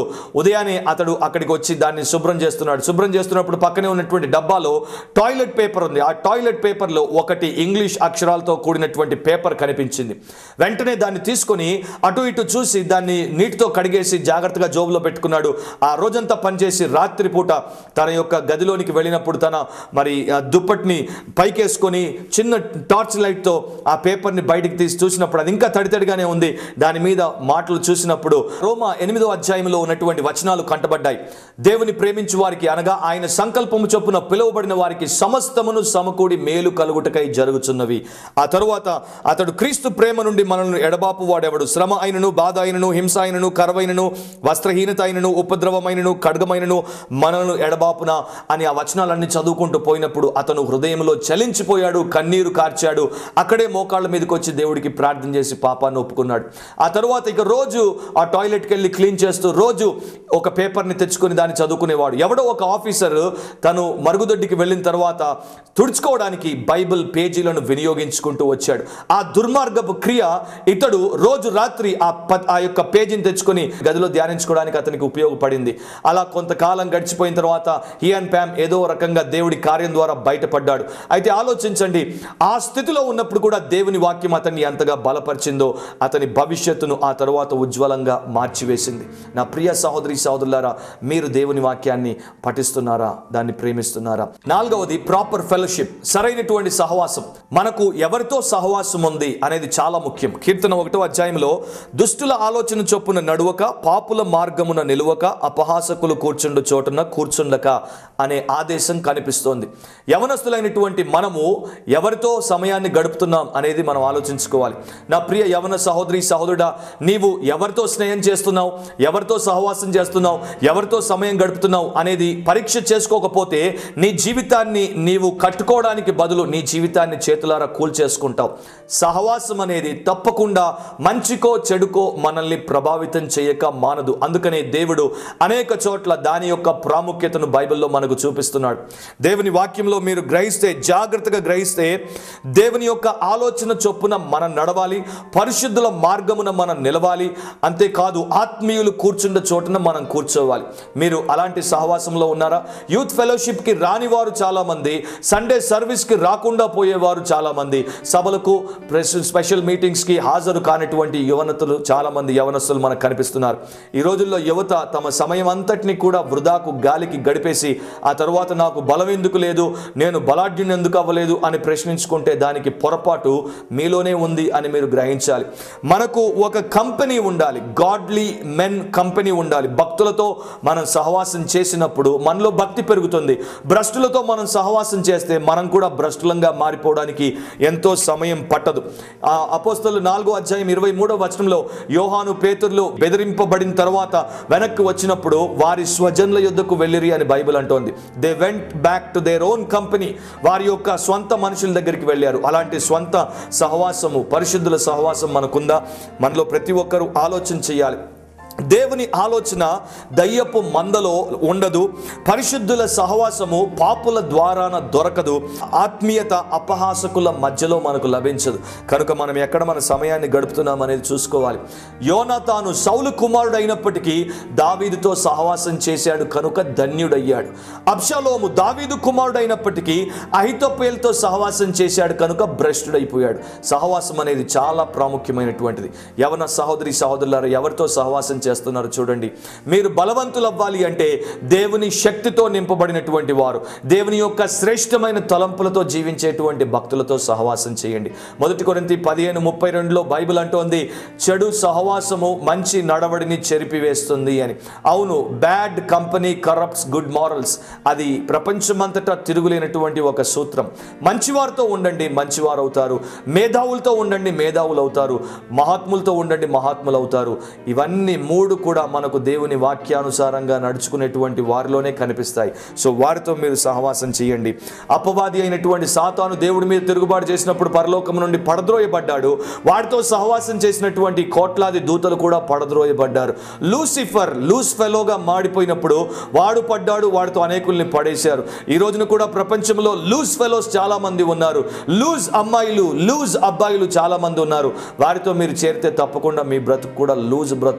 ఉదయాన్నే అతడు అక్కడికి వచ్చి దాన్ని శుభ్రం చేస్తున్నాడు శుభ్రం చేస్తున్నప్పుడు పక్కనే ఉన్నటువంటి డబ్బాలో టాయిలెట్ పేపర్ ఉంది ఆ టాయిలెట్ పేపర్లో ఒకటి ఇంగ్లీష్ అక్షరాలతో కూడినటువంటి పేపర్ కనిపించింది వెంటనే దాన్ని తీసుకొని అటు ఇటు చూసి దాన్ని నీటితో కడిగేసి జాగ్రత్తగా జోబులో పెట్టుకున్నాడు ఆ రోజంతా పనిచేసి రాత్రిపూట తన యొక్క గదిలోనికి వెళ్ళినప్పుడు తన మరి ఆ దుప్పటిని పైకేసుకొని చిన్న టార్చ్ లైట్తో ఆ పేపర్ని బయటికి తీసి చూసినప్పుడు అది ఇంకా తడితడిగానే ఉంది దాని మీద మాటలు చూసినప్పుడు రోమా ఎనిమిదో అధ్యాయంలో ఉన్నటువంటి వచనాలు కంటబడ్డాయి దేవుని ప్రేమించు వారికి అనగా ఆయన సంకల్పము చొప్పున పిలువబడిన వారికి సమస్తమును సమకూడి మేలు కలుగుటకై జరుగుతున్నవి ఆ తరువాత అతడు క్రీస్తు ప్రేమ నుండి మనల్ని ఎడబాపు వాడెవడు శ్రమ అయినను బాధ అయినను హింస అయినను కరవైనను వస్త్రహీనత అయినను ఉపద్రవమైనను ఖడ్గమైనను మనల్ని ఎడబాపున అని ఆ వచనాలన్నీ చదువుకుంటూ పోయినప్పుడు అతను హృదయంలో చలించిపోయాడు కన్నీరు కార్చాడు అక్కడే మోకాళ్ళ మీదకి వచ్చి దేవుడికి ప్రార్థన చేసి పాపాన్ని ఒప్పుకున్నాడు ఆ తరువాత ఇక రోజు ఆ టాయిలెట్కి వెళ్ళి క్లీన్ చేస్తూ రోజు ఒక పేపర్ని తెచ్చుకొని దాన్ని చదువుకునేవాడు ఎవడో ఒక ఆఫీసర్ తను మరుగుదొడ్డికి వెళ్ళిన తర్వాత తుడుచుకోవడానికి బైబిల్ పేజీలను వినియోగించుకుంటూ వచ్చాడు ఆ దుర్మార్గపు క్రియ ఇతడు రోజు రాత్రి ఆ ప- ఆ యొక్క పేజీని తెచ్చుకొని గదిలో ధ్యానించుకోవడానికి అతనికి ఉపయోగపడింది అలా కొంతకాలం గడిచిపోయిన తర్వాత హీ అండ్ ప్యామ్ ఏదో రకంగా దేవుడి కార్యం ద్వారా బయటపడ్డాడు అయితే ఆలోచించండి ఆ స్థితిలో ఉన్నప్పుడు కూడా దేవుని వాక్యం అతన్ని ఎంతగా బలపరిచిందో అతని భవిష్యత్తును ఆ తరువాత ఉజ్వలంగా మార్చివేసింది నా ప్రియ సహోదరి సహోదరులారా మీరు దేవుని వాక్యాన్ని పఠిస్తున్నారా దాన్ని ప్రేమిస్తున్నారా నాలుగవది ప్రాపర్ ఫెలోషిప్ సరైనటువంటి సహవాసం మనకు ఎవరితో సహవాసం ఉంది అనేది చాలా ముఖ్యం కీర్తన ఒకటో అధ్యాయంలో దుష్టుల ఆలోచన చొప్పున నడువక పాపుల మార్గమున నిలువక అపహాసకులు కూర్చుండు చోటున కూర్చుండక అనే ఆదేశం కనిపిస్తోంది యవనస్తులైనటువంటి మనము ఎవరితో సమయాన్ని గడుపుతున్నాం అనేది మనం ఆలోచించుకోవాలి నా ప్రియ యవన సహోదరి సహోదరుడా నీవు ఎవరితో స్నేహం చేస్తున్నావు ఎవరితో సహవాసం చేస్తున్నావు ఎవరితో సమయం గడుపుతున్నావు అనేది పరీక్ష చేసుకోకపోతే నీ జీవితాన్ని నీవు కట్టుకోవడానికి బదులు నీ జీవితాన్ని చేతులారా కూల్చేసుకుంటావు సహవాసం అనేది తప్పకుండా మంచికో చెడుకో మనల్ని ప్రభావితం చేయక మానదు అందుకనే దేవుడు అనేక చోట్ల దాని యొక్క ప్రాముఖ్యతను బైబిల్లో మనకు చూపిస్తున్నాడు దేవుని వాక్యంలో మీరు గ్రహిస్తే జాగ్రత్తగా గ్రహిస్తే దేవుని యొక్క ఆలోచన చొప్పున మనం నడవాలి పరిశుద్ధుల మార్గమున మనం నిలవాలి అంతేకాదు ఆత్మీయులు కూర్చుండ చోటున మనం కూర్చోవాలి మీరు అలాంటి సహవాసంలో ఉన్నారా యూత్ ఫెలోషిప్కి రాని వారు చాలామంది సండే సర్వీస్కి రాకుండా పోయేవారు చాలామంది సభలకు ప్రెస్ స్పెషల్ మీటింగ్స్కి హాజరు కానటువంటి యువనతులు చాలామంది యవనస్తులు మనకు కనిపిస్తున్నారు ఈ రోజుల్లో యువత తమ సమయం అంతటిని కూడా వృధాకు గాలికి గడిపేసి ఆ తరువాత నాకు బలం ఎందుకు లేదు నేను బలాఢ్యుని ఎందుకు అవ్వలేదు అని ప్రశ్నించుకుంటే దానికి పొరపాటు మీలోనే ఉంది అని మీరు గ్రహించాలి మనకు ఒక కంపెనీ ఉండాలి గాడ్లీ మెన్ కంపెనీ ఉండాలి భక్తులతో మనం సహవాసం చేసినప్పుడు మనలో భక్తి పెరుగుతుంది భ్రష్టులతో మనం సహవాసం చేస్తే మనం కూడా భ్రష్టులంగా మారిపోవడానికి ఎంతో సమయం పట్టదు ఆ అపోస్తలు నాలుగో అధ్యాయం ఇరవై మూడో వచనంలో యోహాను పేతుర్లు బెదిరింపబడిన తర్వాత వెనక్కి వచ్చినప్పుడు వారి స్వజనుల యుద్ధకు వెళ్ళిరి అని బైబిల్ అంటోంది they went back to their own company వారి యొక్క స్వంత మనుషుల దగ్గరికి వెళ్ళారు అలాంటి స్వంత సహవాసము పరిశుద్ధుల సహవాసం మనకుందా మనలో ప్రతి ఒక్కరూ ఆలోచన చేయాలి దేవుని ఆలోచన దయ్యపు మందలో ఉండదు పరిశుద్ధుల సహవాసము పాపుల ద్వారాన దొరకదు ఆత్మీయత అపహాసకుల మధ్యలో మనకు లభించదు కనుక మనం ఎక్కడ మన సమయాన్ని గడుపుతున్నాం అనేది చూసుకోవాలి యోనా తాను సౌలు కుమారుడు అయినప్పటికీ దావీదుతో సహవాసం చేశాడు కనుక ధన్యుడయ్యాడు అబ్షలోము దావీదు కుమారుడు అయినప్పటికీ అహితోపేలతో సహవాసం చేశాడు కనుక భ్రష్టుడైపోయాడు సహవాసం అనేది చాలా ప్రాముఖ్యమైనటువంటిది యవన సహోదరి సహోదరులారు ఎవరితో సహవాసం చేస్తున్నారు చూడండి మీరు బలవంతులు అవ్వాలి అంటే దేవుని శక్తితో నింపబడినటువంటి వారు దేవుని యొక్క శ్రేష్టమైన తలంపులతో జీవించేటువంటి భక్తులతో సహవాసం చేయండి మొదటి కొరింతి పదిహేను ముప్పై రెండులో బైబిల్ అంటోంది చెడు సహవాసము మంచి నడవడిని చెరిపివేస్తుంది అని అవును bad company corrupts good morals అది ప్రపంచమంతటా తిరుగులేనటువంటి ఒక సూత్రం మంచివారితో ఉండండి మంచివారు అవుతారు మేధావులతో ఉండండి మేధావులు అవుతారు మహాత్ములతో ఉండండి మహాత్ములు అవుతారు ఇవన్నీ మూడు కూడా మనకు దేవుని వాక్యానుసారంగా నడుచుకునేటువంటి వారిలోనే కనిపిస్తాయి సో వారితో మీరు సహవాసం చేయండి అపవాది అయినటువంటి సాతాను దేవుడి మీద తిరుగుబాటు చేసినప్పుడు పరలోకం నుండి పడద్రోయబడ్డాడు వాడితో సహవాసం చేసినటువంటి కోట్లాది దూతలు కూడా పడద్రోయబడ్డారు లూసిఫర్ లూస్ ఫెలోగా మాడిపోయినప్పుడు వాడు పడ్డాడు వాడితో అనేకుల్ని పడేశారు ఈ రోజున కూడా ప్రపంచంలో లూజ్ ఫెలోస్ చాలా మంది ఉన్నారు లూజ్ అమ్మాయిలు లూజ్ అబ్బాయిలు చాలా మంది ఉన్నారు వారితో మీరు చేరితే తప్పకుండా మీ బ్రతుకు కూడా లూజ్ బ్రతుకుగానే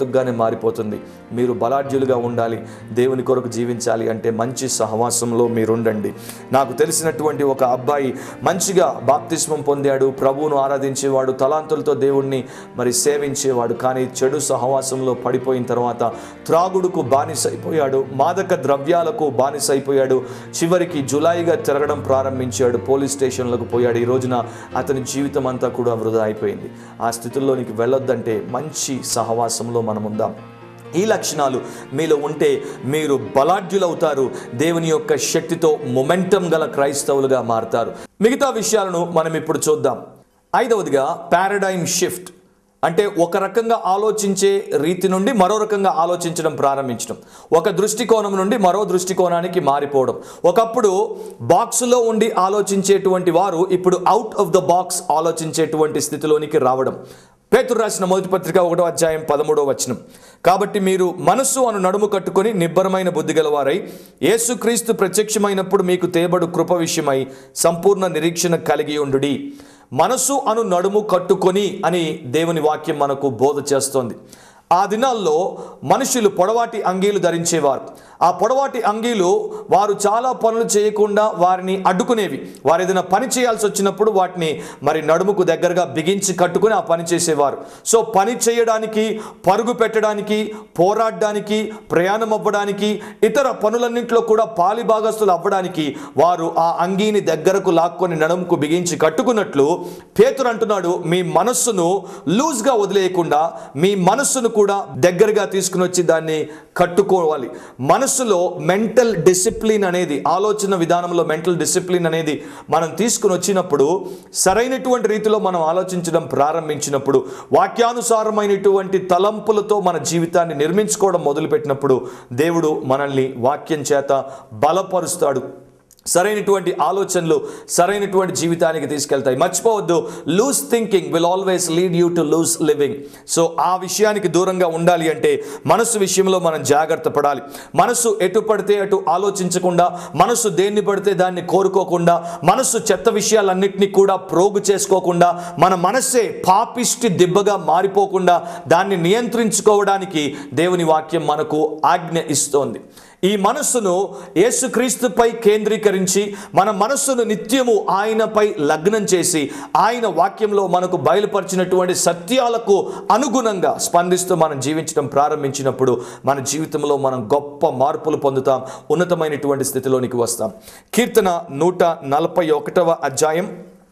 మారిపోతుంది మీరు బలాఢ్యులుగా ఉండాలి దేవుని కొరకు జీవించాలి అంటే మంచి సహవాసంలో మీరుండండి నాకు తెలిసినటువంటి ఒక అబ్బాయి మంచిగా బాప్తిస్మం పొందాడు ప్రభువును ఆరాధించేవాడు తలాంతులతో దేవుణ్ణి మరి సేవించేవాడు కానీ చెడు సహవాసంలో పడిపోయిన తర్వాత త్రాగుడుకు బానిసైపోయాడు మాదక ద్రవ్యాలకు బానిసైపోయాడు చివరికి జులైగా తిరగడం ప్రారంభించాడు పోలీస్ స్టేషన్లకు పోయాడు ఈ రోజున అతని జీవితం అంతా కూడా వృధా అయిపోయింది ఆ స్థితిలోనికి వెళ్ళొద్దంటే మంచి సహవాసంలో మనం ఉందాం ఈ లక్షణాలు మీలో ఉంటే మీరు బలాఢ్యులవుతారు దేవుని యొక్క శక్తితో మొమెంటం గల క్రైస్తవులుగా మారుతారు మిగతా విషయాలను మనం ఇప్పుడు చూద్దాం ఐదవదిగా పారాడైమ్ షిఫ్ట్ అంటే ఒక రకంగా ఆలోచించే రీతి నుండి మరో రకంగా ఆలోచించడం ప్రారంభించడం ఒక దృష్టికోణం నుండి మరో దృష్టికోణానికి మారిపోవడం ఒకప్పుడు బాక్స్లో ఉండి ఆలోచించేటువంటి వారు ఇప్పుడు అవుట్ ఆఫ్ ద బాక్స్ ఆలోచించేటువంటి స్థితిలోనికి రావడం పేతురు రాసిన మొదటి పత్రిక ఒకటో అధ్యాయం పదమూడో వచనం కాబట్టి మీరు మనస్సు అను నడుము కట్టుకొని నిబ్బరమైన బుద్ధి గలవారై యేసుక్రీస్తు ప్రత్యక్షమైనప్పుడు మీకు తేబడు కృప విషయమై సంపూర్ణ నిరీక్షణ కలిగి ఉండుడి మనసు అను నడుము కట్టుకొని అని దేవుని వాక్యం మనకు బోధ చేస్తోంది ఆ దినాల్లో మనుషులు పొడవాటి అంగీలు ధరించేవారు ఆ పొడవాటి అంగీలు వారు చాలా పనులు చేయకుండా వారిని అడ్డుకునేవి వారు ఏదైనా పని చేయాల్సి వచ్చినప్పుడు వాటిని మరి నడుముకు దగ్గరగా బిగించి కట్టుకుని ఆ పని చేసేవారు సో పని చేయడానికి పరుగు పెట్టడానికి పోరాడడానికి ప్రయాణం అవ్వడానికి ఇతర పనులన్నింటిలో కూడా పాలి భాగస్తులు అవ్వడానికి వారు ఆ అంగీని దగ్గరకు లాక్కొని నడుముకు బిగించి కట్టుకున్నట్లు పేతురు అంటున్నాడు మీ మనస్సును లూజ్గా వదిలేయకుండా మీ మనస్సును కూడా దగ్గరగా తీసుకుని వచ్చి దాన్ని కట్టుకోవాలి మనస్సులో మెంటల్ డిసిప్లిన్ అనేది ఆలోచన విధానంలో మెంటల్ డిసిప్లిన్ అనేది మనం తీసుకుని వచ్చినప్పుడు సరైనటువంటి రీతిలో మనం ఆలోచించడం ప్రారంభించినప్పుడు వాక్యానుసారమైనటువంటి తలంపులతో మన జీవితాన్ని నిర్మించుకోవడం మొదలుపెట్టినప్పుడు దేవుడు మనల్ని వాక్యం చేత బలపరుస్తాడు సరైనటువంటి ఆలోచనలు సరైనటువంటి జీవితానికి తీసుకెళ్తాయి మర్చిపోవద్దు loose thinking will always lead you to loose living so ఆ విషయానికి దూరంగా ఉండాలి అంటే మనసు విషయంలో మనం జాగ్రత్త పడాలి మనసు ఎటు పడితే అటు ఆలోచించకుండా మనసు దేన్ని పడితే దాన్ని కోరుకోకుండా మనసు చెత్త విషయాలన్నింటినీ కూడా ప్రోగు చేసుకోకుండా మన మనస్సే పాపిష్టి దిబ్బగా మారిపోకుండా దాన్ని నియంత్రించుకోవడానికి దేవుని వాక్యం మనకు ఆజ్ఞ ఇస్తోంది ఈ మనస్సును యేసుక్రీస్తుపై కేంద్రీకరించి మన మనస్సును నిత్యము ఆయనపై లగ్నం చేసి ఆయన వాక్యంలో మనకు బయలుపరిచినటువంటి సత్యాలకు అనుగుణంగా స్పందిస్తూ మనం జీవించడం ప్రారంభించినప్పుడు మన జీవితంలో మనం గొప్ప మార్పులు పొందుతాం ఉన్నతమైనటువంటి స్థితిలోనికి వస్తాం కీర్తన నూట నలభై ఒకటవ అధ్యాయం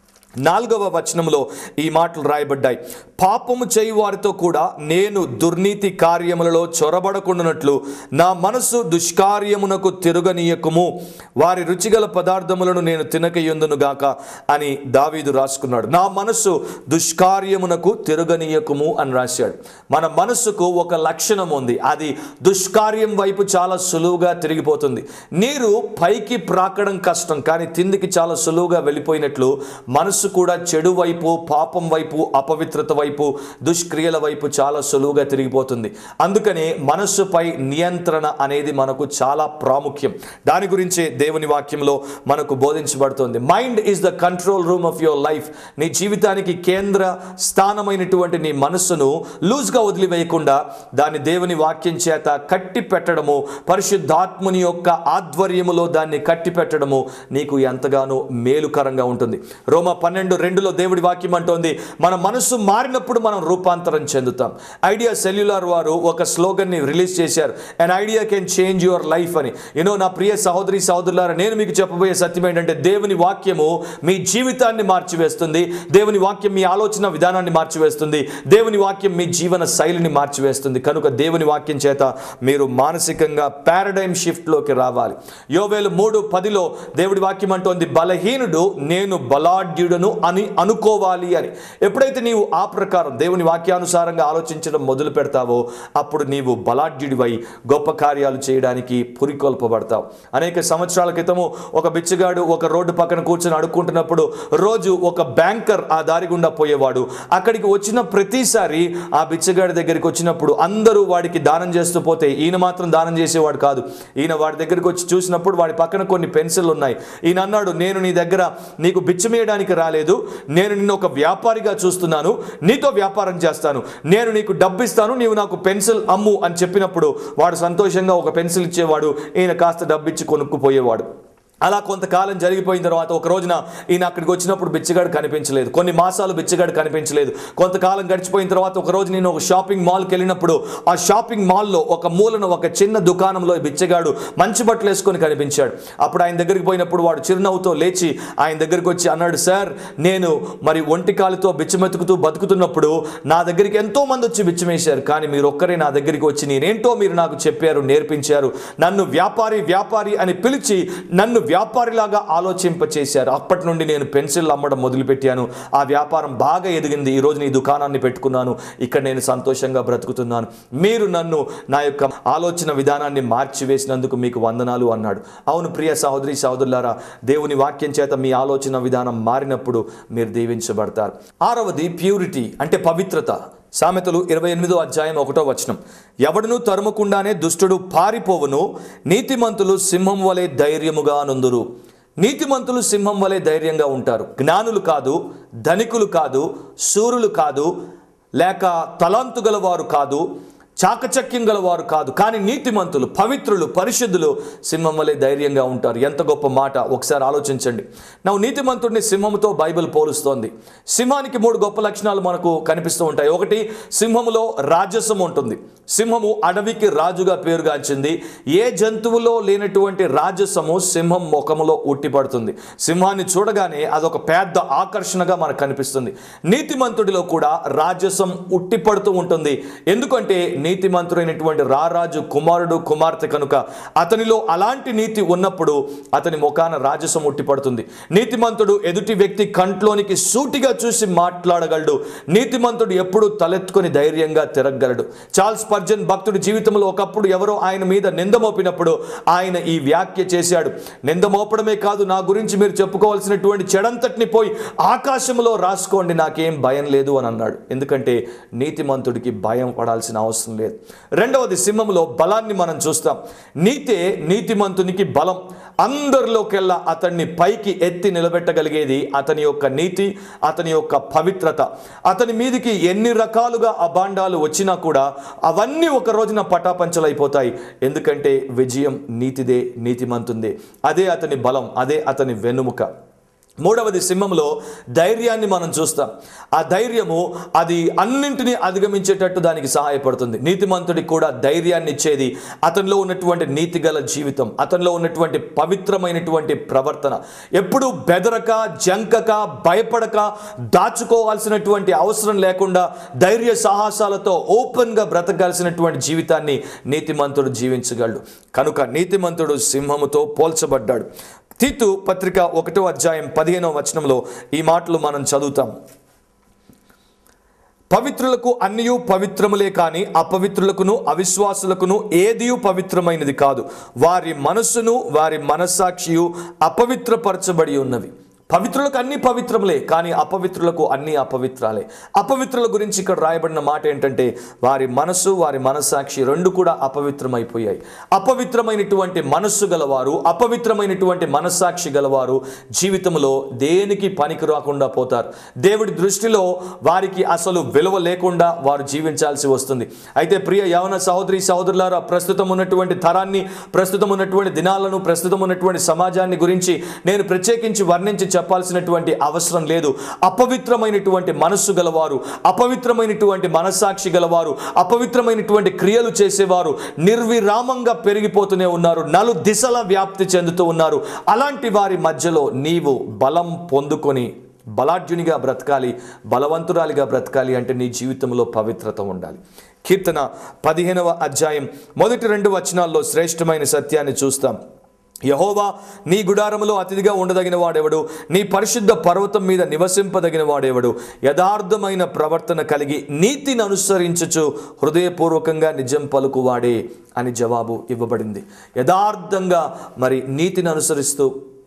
నాలుగవ వచనంలో ఈ మాటలు రాయబడ్డాయి పాపము చేయి వారితో కూడా నేను దుర్నీతి కార్యములలో చొరబడకుండానట్లు నా మనసు దుష్కార్యమునకు తిరగనీయకము వారి రుచిగల పదార్థములను నేను తినకయుందును గాక అని దావీదు రాసుకున్నాడు నా మనస్సు దుష్కార్యమునకు తిరగనీయకము అని రాశాడు మన మనస్సుకు ఒక లక్షణం ఉంది అది దుష్కార్యం వైపు చాలా సులువుగా తిరిగిపోతుంది నీరు పైకి ప్రాకడం కష్టం కానీ తిందికి చాలా సులువుగా వెళ్ళిపోయినట్లు మనసు కూడా చెడు వైపు పాపం వైపు అపవిత్రత వైపు దుష్క్రియల వైపు చాలా సులువుగా తిరిగిపోతుంది అందుకనే మనస్సుపై నియంత్రణ అనేది మనకు చాలా ప్రాముఖ్యం దాని గురించే దేవుని వాక్యంలో మనకు బోధించబడుతుంది mind is the control room of your life నీ జీవితానికి కేంద్ర స్థానమైనటువంటి నీ మనస్సును లూజ్గా వదిలివేయకుండా దాన్ని దేవుని వాక్యం చేత కట్టి పెట్టడము పరిశుద్ధాత్ముని యొక్క ఆధ్వర్యములో దాన్ని కట్టి పెట్టడము నీకు ఎంతగానో మేలుకరంగా ఉంటుంది రోమ పన్నెండు రెండులో దేవుడి వాక్యం అంటోంది మన మనస్సు మారినప్పుడు మనం రూపాంతరం చెందుతాం ఐడియా సెల్యులార్ వారు ఒక స్లోగన్ని రిలీజ్ చేశారు and idea can change your life అని యూనో నా ప్రియ సహోదరి సహోదరులారా నేను మీకు చెప్పబోయే సత్యం ఏంటంటే దేవుని వాక్యము మీ జీవితాన్ని మార్చివేస్తుంది దేవుని వాక్యం మీ ఆలోచన విధానాన్ని మార్చివేస్తుంది దేవుని వాక్యం మీ జీవన శైలిని మార్చివేస్తుంది కనుక దేవుని వాక్యం చేత మీరు మానసికంగా పారాడైమ్ షిఫ్ట్లోకి రావాలి యోవేలు మూడు పదిలో దేవుడి వాక్యం అంటోంది బలహీనుడు నేను బలాఢ్యుడను అని అనుకోవాలి అని ఎప్పుడైతే నీవు ఆ ప్రకారం దేవుని వాక్యానుసారంగా ఆలోచించడం మొదలు పెడతావో అప్పుడు నీవు బలాఢ్యుడివై గొప్ప కార్యాలు చేయడానికి పురికొల్పబడతావు అనేక సంవత్సరాల క్రితము ఒక బిచ్చగాడు ఒక రోడ్డు పక్కన కూర్చొని అడుక్కుంటున్నప్పుడు రోజు ఒక బ్యాంకర్ ఆ దారి గుండా పోయేవాడు అక్కడికి వచ్చిన ప్రతిసారి ఆ బిచ్చగాడి దగ్గరికి వచ్చినప్పుడు అందరూ వాడికి దానం చేస్తూ పోతే ఈయన మాత్రం దానం చేసేవాడు కాదు ఈయన వాడి దగ్గరికి వచ్చి చూసినప్పుడు వాడి పక్కన కొన్ని పెన్సిల్ ఉన్నాయి ఈయన అన్నాడు నేను నీ దగ్గర నీకు బిచ్చమేయడానికి రాలేదు కాలేదు నేను నిన్ను ఒక వ్యాపారిగా చూస్తున్నాను నీతో వ్యాపారం చేస్తాను నేను నీకు డబ్బు ఇస్తాను నీవు నాకు పెన్సిల్ అమ్ము అని చెప్పినప్పుడు వాడు సంతోషంగా ఒక పెన్సిల్ ఇచ్చేవాడు ఈయన కాస్త డబ్బు ఇచ్చి కొనుక్కుపోయేవాడు అలా కొంతకాలం జరిగిపోయిన తర్వాత ఒక రోజున ఈయన అక్కడికి వచ్చినప్పుడు బిచ్చగాడు కనిపించలేదు కొన్ని మాసాలు బిచ్చగాడు కనిపించలేదు కొంతకాలం గడిచిపోయిన తర్వాత ఒక రోజు నేను ఒక షాపింగ్ మాల్కి వెళ్ళినప్పుడు ఆ షాపింగ్ మాల్లో ఒక మూలన ఒక చిన్న దుకాణంలో ఈ బిచ్చగాడు మంచి బట్టలు వేసుకొని కనిపించాడు అప్పుడు ఆయన దగ్గరికి పోయినప్పుడు వాడు చిరునవ్వుతో లేచి ఆయన దగ్గరికి వచ్చి అన్నాడు సార్ నేను మరి ఒంటి కాలుతో బిచ్చమెతుకుతూ బతుకుతున్నప్పుడు నా దగ్గరికి ఎంతో మంది వచ్చి బిచ్చమేశారు కానీ మీరు ఒక్కరే నా దగ్గరికి వచ్చి నేనేంటో మీరు నాకు చెప్పారు నేర్పించారు నన్ను వ్యాపారి వ్యాపారి అని పిలిచి నన్ను వ్యాపారిలాగా ఆలోచింపచేశారు అప్పటి నుండి నేను పెన్సిల్ అమ్మడం మొదలుపెట్టాను ఆ వ్యాపారం బాగా ఎదిగింది ఈ రోజు నీ దుకాణాన్ని పెట్టుకున్నాను ఇక్కడ నేను సంతోషంగా బ్రతుకుతున్నాను మీరు నన్ను నా యొక్క ఆలోచన విధానాన్ని మార్చివేసినందుకు మీకు వందనాలు అన్నాడు అవును ప్రియ సహోదరి సహోదరులారా దేవుని వాక్యం చేత మీ ఆలోచన విధానం మారినప్పుడు మీరు దీవించబడతారు ఆరవది ప్యూరిటీ అంటే పవిత్రత సామెతలు ఇరవై ఎనిమిదో అధ్యాయం ఒకటో వచనం ఎవడును తరుమకుండానే దుష్టుడు పారిపోవును నీతిమంతులు సింహం వలె ధైర్యముగా నుందురు నీతిమంతులు సింహం వలె ధైర్యంగా ఉంటారు జ్ఞానులు కాదు ధనికులు కాదు శూరులు కాదు లేక తలాంతు గలవారు కాదు చాకచక్యం గలవారు కాదు కానీ నీతిమంతులు పవిత్రులు పరిశుద్ధులు సింహం వలె ధైర్యంగా ఉంటారు ఎంత గొప్ప మాట ఒకసారి ఆలోచించండి నా నీతిమంతుడిని సింహంతో బైబిల్ పోలుస్తోంది సింహానికి మూడు గొప్ప లక్షణాలు మనకు కనిపిస్తూ ఉంటాయి ఒకటి సింహములో రాజసం ఉంటుంది సింహము అడవికి రాజుగా పేరుగాంచింది ఏ జంతువులో లేనటువంటి రాజసము సింహం ముఖములో ఉట్టిపడుతుంది సింహాన్ని చూడగానే అదొక పెద్ద ఆకర్షణగా మనకు కనిపిస్తుంది నీతిమంతుడిలో కూడా రాజసం ఉట్టిపడుతూ ఉంటుంది ఎందుకంటే నీతిమంతుడైనటువంటి రారాజు కుమారుడు కుమార్తె కనుక అతనిలో అలాంటి నీతి ఉన్నప్పుడు అతని ముఖాన రాజసం ఉట్టిపడుతుంది నీతిమంతుడు ఎదుటి వ్యక్తి కంట్లోనికి సూటిగా చూసి మాట్లాడగలడు నీతిమంతుడు ఎప్పుడు తలెత్తుకొని ధైర్యంగా తిరగగలడు చార్ల్స్ పర్జన్ భక్తుడి జీవితంలో ఒకప్పుడు ఎవరో ఆయన మీద నింద మోపినప్పుడు ఆయన ఈ వ్యాఖ్య చేశాడు నింద మోపడమే కాదు నా గురించి మీరు చెప్పుకోవాల్సినటువంటి చెడంతటిని పోయి ఆకాశంలో రాసుకోండి నాకేం భయం లేదు అని అన్నాడు ఎందుకంటే నీతిమంతుడికి భయం పడాల్సిన అవసరం లేదు రెండవది సింహంలో బలాన్ని మనం చూస్తాం నీతే నీతిమంతునికి బలం అందరిలోకెల్లా అతన్ని పైకి ఎత్తి నిలబెట్టగలిగేది అతని యొక్క నీతి అతని యొక్క పవిత్రత అతని మీదికి ఎన్ని రకాలుగా అభాండాలు వచ్చినా కూడా అవన్నీ ఒక రోజున పటాపంచలైపోతాయి ఎందుకంటే విజయం నీతిదే నీతిమంతుందే అదే అతని బలం అదే అతని వెన్నుముక మూడవది సింహంలో ధైర్యాన్ని మనం చూస్తాం ఆ ధైర్యము అది అన్నింటినీ అధిగమించేటట్టు దానికి సహాయపడుతుంది నీతిమంతుడికి కూడా ధైర్యాన్ని ఇచ్చేది అతనిలో ఉన్నటువంటి నీతిగల జీవితం అతనిలో ఉన్నటువంటి పవిత్రమైనటువంటి ప్రవర్తన ఎప్పుడు బెదరక జంకక భయపడక దాచుకోవాల్సినటువంటి అవసరం లేకుండా ధైర్య సాహసాలతో ఓపెన్గా బ్రతకాల్సినటువంటి జీవితాన్ని నీతిమంతుడు జీవించగలడు కనుక నీతిమంతుడు సింహముతో పోల్చబడ్డాడు తీతు పత్రిక ఒకటో అధ్యాయం పదిహేనవ వచనంలో ఈ మాటలు మనం చదువుతాం పవిత్రులకు అన్నియు పవిత్రములే కానీ అపవిత్రులకును అవిశ్వాసులకును ఏదియు పవిత్రమైనది కాదు వారి మనస్సును వారి మనస్సాక్షియు అపవిత్రపరచబడి ఉన్నవి పవిత్రులకు అన్ని పవిత్రములే కానీ అపవిత్రులకు అన్ని అపవిత్రాలే అపవిత్రుల గురించి ఇక్కడ రాయబడిన మాట ఏంటంటే వారి మనస్సు వారి మనస్సాక్షి రెండు కూడా అపవిత్రమైపోయాయి అపవిత్రమైనటువంటి మనస్సు గలవారు అపవిత్రమైనటువంటి మనస్సాక్షి గలవారు జీవితంలో దేనికి పనికి రాకుండా పోతారు దేవుడి దృష్టిలో వారికి అసలు విలువ లేకుండా వారు జీవించాల్సి వస్తుంది అయితే ప్రియ యవన సహోదరి సహోదరులారా ప్రస్తుతం ఉన్నటువంటి తరాన్ని ప్రస్తుతం ఉన్నటువంటి దినాలను ప్రస్తుతం ఉన్నటువంటి సమాజాన్ని గురించి నేను ప్రత్యేకించి వర్ణించి చెప్పాల్సినటువంటి అవసరం లేదు అపవిత్రమైనటువంటి మనస్సు గలవారు అపవిత్రమైనటువంటి మనస్సాక్షి గలవారు అపవిత్రమైనటువంటి క్రియలు చేసేవారు నిర్విరామంగా పెరిగిపోతూనే ఉన్నారు నలు దిశల వ్యాప్తి చెందుతూ ఉన్నారు అలాంటి వారి మధ్యలో నీవు బలం పొందుకొని బలాఢ్యునిగా బ్రతకాలి బలవంతురాలిగా బ్రతకాలి అంటే నీ జీవితంలో పవిత్రత ఉండాలి కీర్తన పదిహేనవ అధ్యాయం మొదటి రెండు వచనాల్లో శ్రేష్టమైన సత్యాన్ని చూస్తాం యహోవా నీ గుడారములో అతిథిగా ఉండదగిన వాడెవడు నీ పరిశుద్ధ పర్వతం మీద నివసింపదగిన వాడెవడు యథార్థమైన ప్రవర్తన కలిగి నీతిని అనుసరించుచు హృదయపూర్వకంగా నిజం పలుకువాడే అని జవాబు ఇవ్వబడింది యథార్థంగా మరి నీతిని అనుసరిస్తూ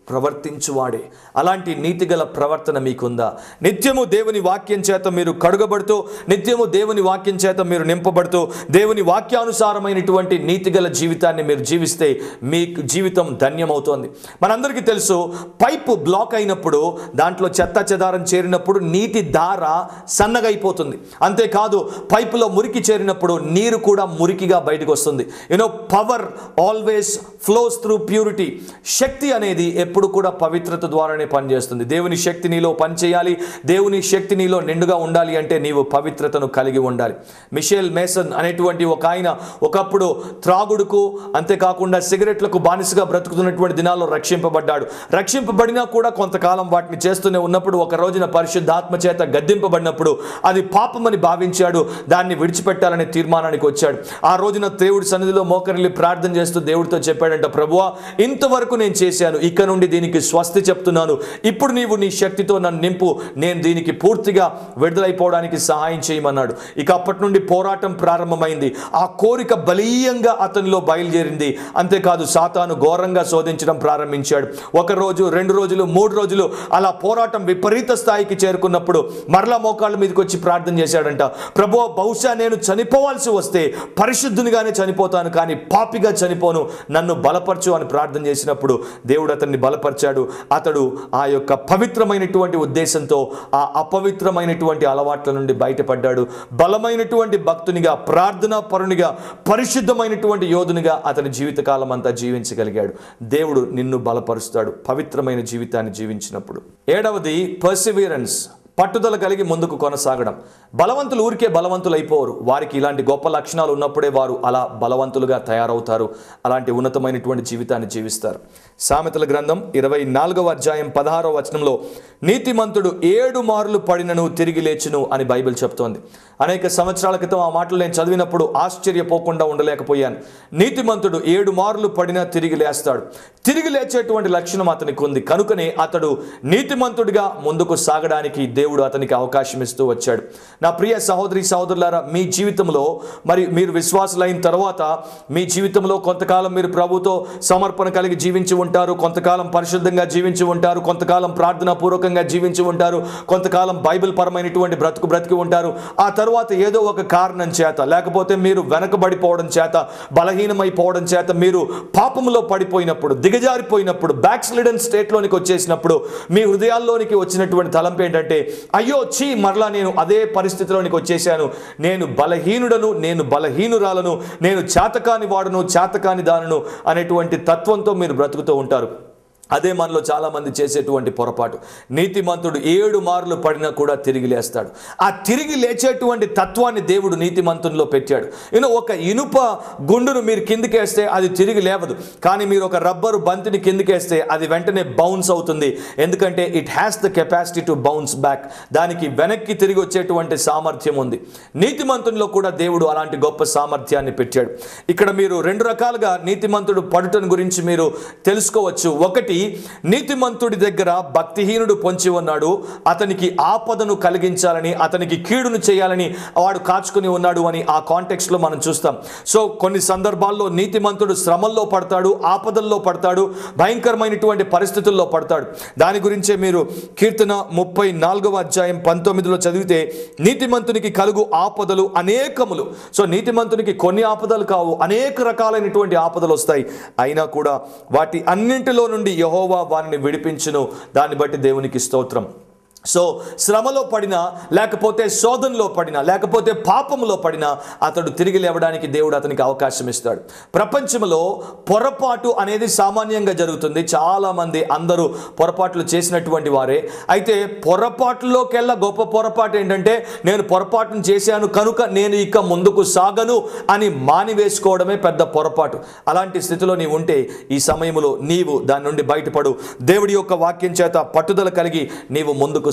ప్రవర్తించువాడే అలాంటి నీతిగల ప్రవర్తన మీకుందా నిత్యము దేవుని వాక్యం చేత మీరు కడుగబడుతూ నిత్యము దేవుని వాక్యం చేత మీరు నింపబడుతూ దేవుని వాక్యానుసారమైనటువంటి నీతిగల జీవితాన్ని మీరు జీవిస్తే మీ జీవితం ధన్యమవుతోంది మనందరికీ తెలుసు పైపు బ్లాక్ అయినప్పుడు దాంట్లో చెత్త చెదారం చేరినప్పుడు నీటి దార సన్నగా అయిపోతుంది అంతేకాదు పైపులో మురికి చేరినప్పుడు నీరు కూడా మురికిగా బయటకు వస్తుంది you know power always flows through purity శక్తి అనేది ఎప్పుడు కూడా పవిత్రత ద్వారానే పనిచేస్తుంది దేవుని శక్తి నీలో పనిచేయాలి దేవుని శక్తి నీలో నిండుగా ఉండాలి అంటే నీవు పవిత్రతను కలిగి ఉండాలి మిషేల్ మేసన్ అనేటువంటి ఒక ఆయన ఒకప్పుడు త్రాగుడుకు అంతేకాకుండా సిగరెట్లకు బానిసగా బ్రతుకుతున్నటువంటి దినాల్లో రక్షింపబడ్డాడు రక్షింపబడినా కూడా కొంతకాలం వాటిని చేస్తూనే ఉన్నప్పుడు ఒక రోజున పరిశుద్ధాత్మ చేత గద్దింపబడినప్పుడు అది పాపమని భావించాడు దాన్ని విడిచిపెట్టాలనే తీర్మానానికి వచ్చాడు ఆ రోజున దేవుడి సన్నిధిలో మోకరిల్లి ప్రార్థన చేస్తూ దేవుడితో చెప్పాడంట ప్రభువా ఇంతవరకు నేను చేశాను ఇక నుండి దీనికి స్వస్తి చెప్తున్నాను ఇప్పుడు నీవు నీ శక్తితో నన్ను నింపు నేను దీనికి పూర్తిగా విడుదలైపోవడానికి సహాయం చేయమన్నాడు ఇక అప్పటి నుండి పోరాటం ప్రారంభమైంది ఆ కోరిక బలీయంగా అతనిలో బయలుదేరింది అంతేకాదు సాతాను ఘోరంగా శోధించడం ప్రారంభించాడు ఒక రోజు రెండు రోజులు మూడు రోజులు అలా పోరాటం విపరీత స్థాయికి చేరుకున్నప్పుడు మరలా మోకాళ్ళ మీదకి వచ్చి ప్రార్థన చేశాడంట ప్రభు బహుశా నేను చనిపోవాల్సి వస్తే పరిశుద్ధునిగానే చనిపోతాను కానీ పాపిగా చనిపోను నన్ను బలపరచు అని ప్రార్థన చేసినప్పుడు దేవుడు అతన్ని బలపరిచాడు అతడు ఆ యొక్క పవిత్రమైనటువంటి ఉద్దేశంతో ఆ అపవిత్రమైనటువంటి అలవాట్ల నుండి బయటపడ్డాడు బలమైనటువంటి భక్తునిగా ప్రార్థనా పరునిగా పరిశుద్ధమైనటువంటి యోధునిగా అతని జీవితకాలం అంతా జీవించగలిగాడు దేవుడు నిన్ను బలపరుస్తాడు పవిత్రమైన జీవితాన్ని జీవించినప్పుడు ఏడవది పర్సివియరెన్స్ పట్టుదల కలిగి ముందుకు కొనసాగడం బలవంతులు ఊరికే బలవంతులు అయిపోరు వారికి ఇలాంటి గొప్ప లక్షణాలు ఉన్నప్పుడే వారు అలా బలవంతులుగా తయారవుతారు అలాంటి ఉన్నతమైనటువంటి జీవితాన్ని జీవిస్తారు సామెతల గ్రంథం ఇరవై నాలుగవ అధ్యాయం పదహారవ వచనంలో నీతిమంతుడు ఏడు మార్లు పడినను తిరిగి లేచును అని బైబిల్ చెప్తోంది అనేక సంవత్సరాల క్రితం ఆ మాటలు నేను చదివినప్పుడు ఆశ్చర్యపోకుండా ఉండలేకపోయాను నీతిమంతుడు ఏడు మార్లు పడినా తిరిగి లేస్తాడు తిరిగి లేచేటువంటి లక్షణం అతనికి ఉంది కనుకనే అతడు నీతిమంతుడిగా ముందుకు సాగడానికి దేవుడు అతనికి అవకాశం ఇస్తూ వచ్చాడు నా ప్రియ సహోదరి సహోదరులారా మీ జీవితంలో మరి మీరు విశ్వాసులైన తర్వాత మీ జీవితంలో కొంతకాలం మీరు ప్రభుతో సమర్పణ కలిగి జీవించి ఉంటారు కొంతకాలం పరిశుద్ధంగా జీవించి ఉంటారు కొంతకాలం ప్రార్థనా పూర్వకంగా జీవించి ఉంటారు కొంతకాలం బైబిల్ పరమైనటువంటి బ్రతుకు బ్రతికి ఉంటారు ఆ తర్వాత ఏదో ఒక కారణం చేత లేకపోతే మీరు వెనకబడిపోవడం చేత బలహీనమైపోవడం చేత మీరు పాపంలో పడిపోయినప్పుడు దిగజారిపోయినప్పుడు బ్యాక్ స్లిడన్ స్టేట్లోనికి వచ్చేసినప్పుడు మీ హృదయాల్లోనికి వచ్చినటువంటి తలంపు ఏంటంటే అయ్యో చీ మరలా నేను అదే పరిస్థితిలోనికి వచ్చేసాను నేను బలహీనుడను నేను బలహీనురాలను నేను చేతకాని వాడును చేతకాని దానును అనేటువంటి తత్వంతో మీరు బ్రతుకుతూ ఉంటారు అదే మనలో చాలామంది చేసేటువంటి పొరపాటు నీతిమంతుడు ఏడు మార్లు పడినా కూడా తిరిగి లేస్తాడు ఆ తిరిగి లేచేటువంటి తత్వాన్ని దేవుడు నీతిమంతునిలో పెట్టాడు యూనో ఒక ఇనుప గుండును మీరు కిందికేస్తే అది తిరిగి లేవదు కానీ మీరు ఒక రబ్బరు బంతిని కిందికేస్తే అది వెంటనే బౌన్స్ అవుతుంది ఎందుకంటే it has the capacity to bounce back దానికి వెనక్కి తిరిగి వచ్చేటువంటి సామర్థ్యం ఉంది నీతిమంతునిలో కూడా దేవుడు అలాంటి గొప్ప సామర్థ్యాన్ని పెట్టాడు ఇక్కడ మీరు రెండు రకాలుగా నీతిమంతుడు పడుటను గురించి మీరు తెలుసుకోవచ్చు ఒకటి నీతిమంతుడి దగ్గర భక్తిహీనుడు పొంచి ఉన్నాడు అతనికి ఆపదను కలిగించాలని అతనికి కీడును చేయాలని వాడు కాచుకుని ఉన్నాడు అని ఆ కాంటెక్స్ట్లో మనం చూస్తాం సో కొన్ని సందర్భాల్లో నీతిమంతుడు శ్రమల్లో పడతాడు ఆపదల్లో పడతాడు భయంకరమైనటువంటి పరిస్థితుల్లో పడతాడు దాని గురించే మీరు కీర్తన ముప్పై నాలుగవ అధ్యాయం పంతొమ్మిదిలో చదివితే నీతిమంతునికి కలుగు ఆపదలు అనేకములు సో నీతిమంతునికి కొన్ని ఆపదలు కావు అనేక రకాలైనటువంటి ఆపదలు వస్తాయి అయినా కూడా వాటి అన్నింటిలో నుండి యహోవా వారిని విడిపించును దాన్ని బట్టి దేవునికి స్తోత్రం సో శ్రమలో పడినా లేకపోతే శోధనలో పడినా లేకపోతే పాపంలో పడినా అతడు తిరిగి లేవడానికి దేవుడు అతనికి అవకాశం ఇస్తాడు ప్రపంచంలో పొరపాటు అనేది సామాన్యంగా జరుగుతుంది చాలామంది అందరూ పొరపాట్లు చేసినటువంటి వారే అయితే పొరపాటులోకెల్లా గొప్ప పొరపాటు ఏంటంటే నేను పొరపాటును చేశాను కనుక నేను ఇక ముందుకు సాగను అని మానివేసుకోవడమే పెద్ద పొరపాటు అలాంటి స్థితిలో నీవు ఉంటే ఈ సమయంలో నీవు దాని నుండి బయటపడు దేవుడి యొక్క వాక్యం చేత పట్టుదల కలిగి నీవు ముందుకు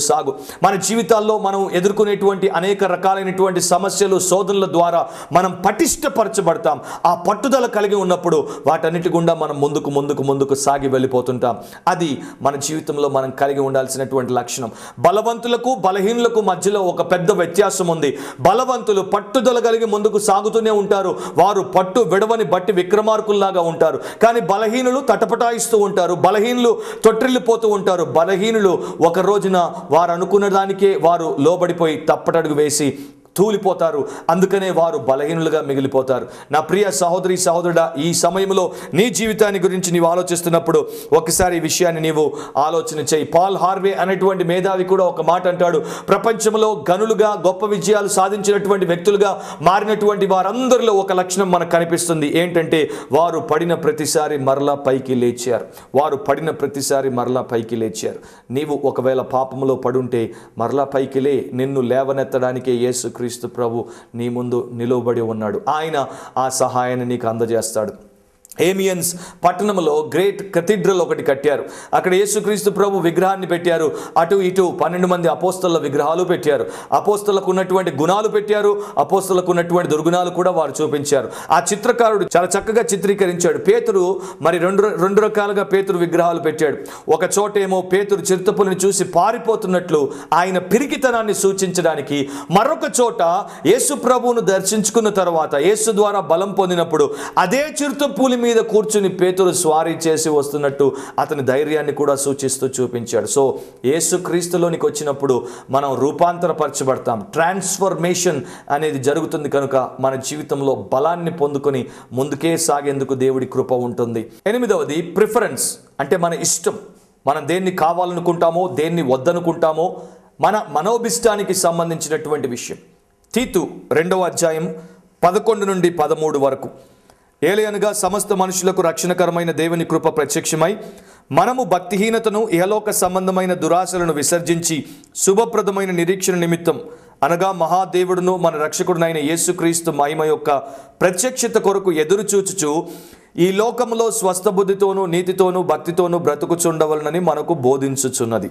ముందుకు సాగు మన జీవితాల్లో మనం ఎదుర్కొనేటువంటి అనేక రకాలైనటువంటి సమస్యలు శోధనల ద్వారా మనం పటిష్టపరచబడతాం ఆ పట్టుదల కలిగి ఉన్నప్పుడు వాటన్నిటి గుండా మనం ముందుకు ముందుకు ముందుకు సాగి వెళ్ళిపోతుంటాం అది మన జీవితంలో మనం కలిగి ఉండాల్సినటువంటి లక్షణం బలవంతులకు బలహీనులకు మధ్యలో ఒక పెద్ద వ్యత్యాసం ఉంది బలవంతులు పట్టుదల కలిగి ముందుకు సాగుతూనే ఉంటారు వారు పట్టు విడవని బట్టి విక్రమార్కుల్లాగా ఉంటారు కానీ బలహీనులు తటపటాయిస్తూ ఉంటారు బలహీనులు తొట్టిల్లిపోతూ ఉంటారు బలహీనులు ఒక రోజున వారు అనుకున్న దానికే వారు లోబడిపోయి తప్పటడుగు వేసి తూలిపోతారు అందుకనే వారు బలహీనులుగా మిగిలిపోతారు నా ప్రియ సహోదరి సహోదరుడా ఈ సమయంలో నీ జీవితాన్ని గురించి నీవు ఆలోచిస్తున్నప్పుడు ఒకసారి ఈ విషయాన్ని నీవు ఆలోచన చేయి పాల్ హార్వే అనేటువంటి మేధావి కూడా ఒక మాట అంటాడు ప్రపంచంలో గనులుగా గొప్ప విజయాలు సాధించినటువంటి వ్యక్తులుగా మారినటువంటి వారందరిలో ఒక లక్షణం మనకు కనిపిస్తుంది ఏంటంటే వారు పడిన ప్రతిసారి మరలా పైకి లేచారు వారు పడిన ప్రతిసారి మరలా పైకి లేచారు నీవు ఒకవేళ పాపంలో పడుంటే మరలా పైకి లే నిన్ను లేవనెత్తడానికే యేసుక్రీస్తు ప్రభు నీ ముందు నిలువబడి ఉన్నాడు ఆయన ఆ సహాయాన్ని నీకు అందజేస్తాడు ఏమియన్స్ పట్టణంలో గ్రేట్ కథీడ్రల్ ఒకటి కట్టారు అక్కడ యేసుక్రీస్తు ప్రభు విగ్రహాన్ని పెట్టారు అటు ఇటు పన్నెండు మంది అపోస్తల విగ్రహాలు పెట్టారు అపోస్తలకు ఉన్నటువంటి గుణాలు పెట్టారు అపోస్తలకు ఉన్నటువంటి దుర్గుణాలు కూడా వారు చూపించారు ఆ చిత్రకారుడు చాలా చక్కగా చిత్రీకరించాడు పేతురు మరి రెండు రెండు రకాలుగా పేతురు విగ్రహాలు పెట్టాడు ఒక చోటేమో పేతురు చిరుతపులిని చూసి పారిపోతున్నట్లు ఆయన పిరికితనాన్ని సూచించడానికి మరొక చోట యేసు ప్రభువును దర్శించుకున్న తర్వాత యేసు ద్వారా బలం పొందినప్పుడు అదే చిరుతపులి మీద కూర్చుని పేతురు స్వారీ చేసి వస్తున్నట్టు అతని ధైర్యాన్ని కూడా సూచిస్తూ చూపించాడు సో యేసు క్రీస్తులోనికి వచ్చినప్పుడు మనం రూపాంతరపరచబడతాం ట్రాన్స్ఫర్మేషన్ అనేది జరుగుతుంది కనుక మన జీవితంలో బలాన్ని పొందుకొని ముందుకే సాగేందుకు దేవుడి కృప ఉంటుంది ఎనిమిదవది ప్రిఫరెన్స్ అంటే మన ఇష్టం మనం దేన్ని కావాలనుకుంటామో దేన్ని వద్దనుకుంటామో మన మనోభిష్టానికి సంబంధించినటువంటి విషయం తీతు రెండవ అధ్యాయం పదకొండు నుండి పదమూడు వరకు ఏలయనగా సమస్త మనుషులకు రక్షణకరమైన దేవుని కృప ప్రత్యక్షమై మనము భక్తిహీనతను ఇహలోక సంబంధమైన దురాశలను విసర్జించి శుభప్రదమైన నిరీక్షణ నిమిత్తం అనగా మహాదేవుడును మన రక్షకుడునైన యేసుక్రీస్తు మహిమ యొక్క ప్రత్యక్షత కొరకు ఎదురు చూచుచు ఈ లోకంలో స్వస్థ బుద్ధితోనూ నీతితోనూ భక్తితోనూ బ్రతుకుచుండవలనని మనకు బోధించుచున్నది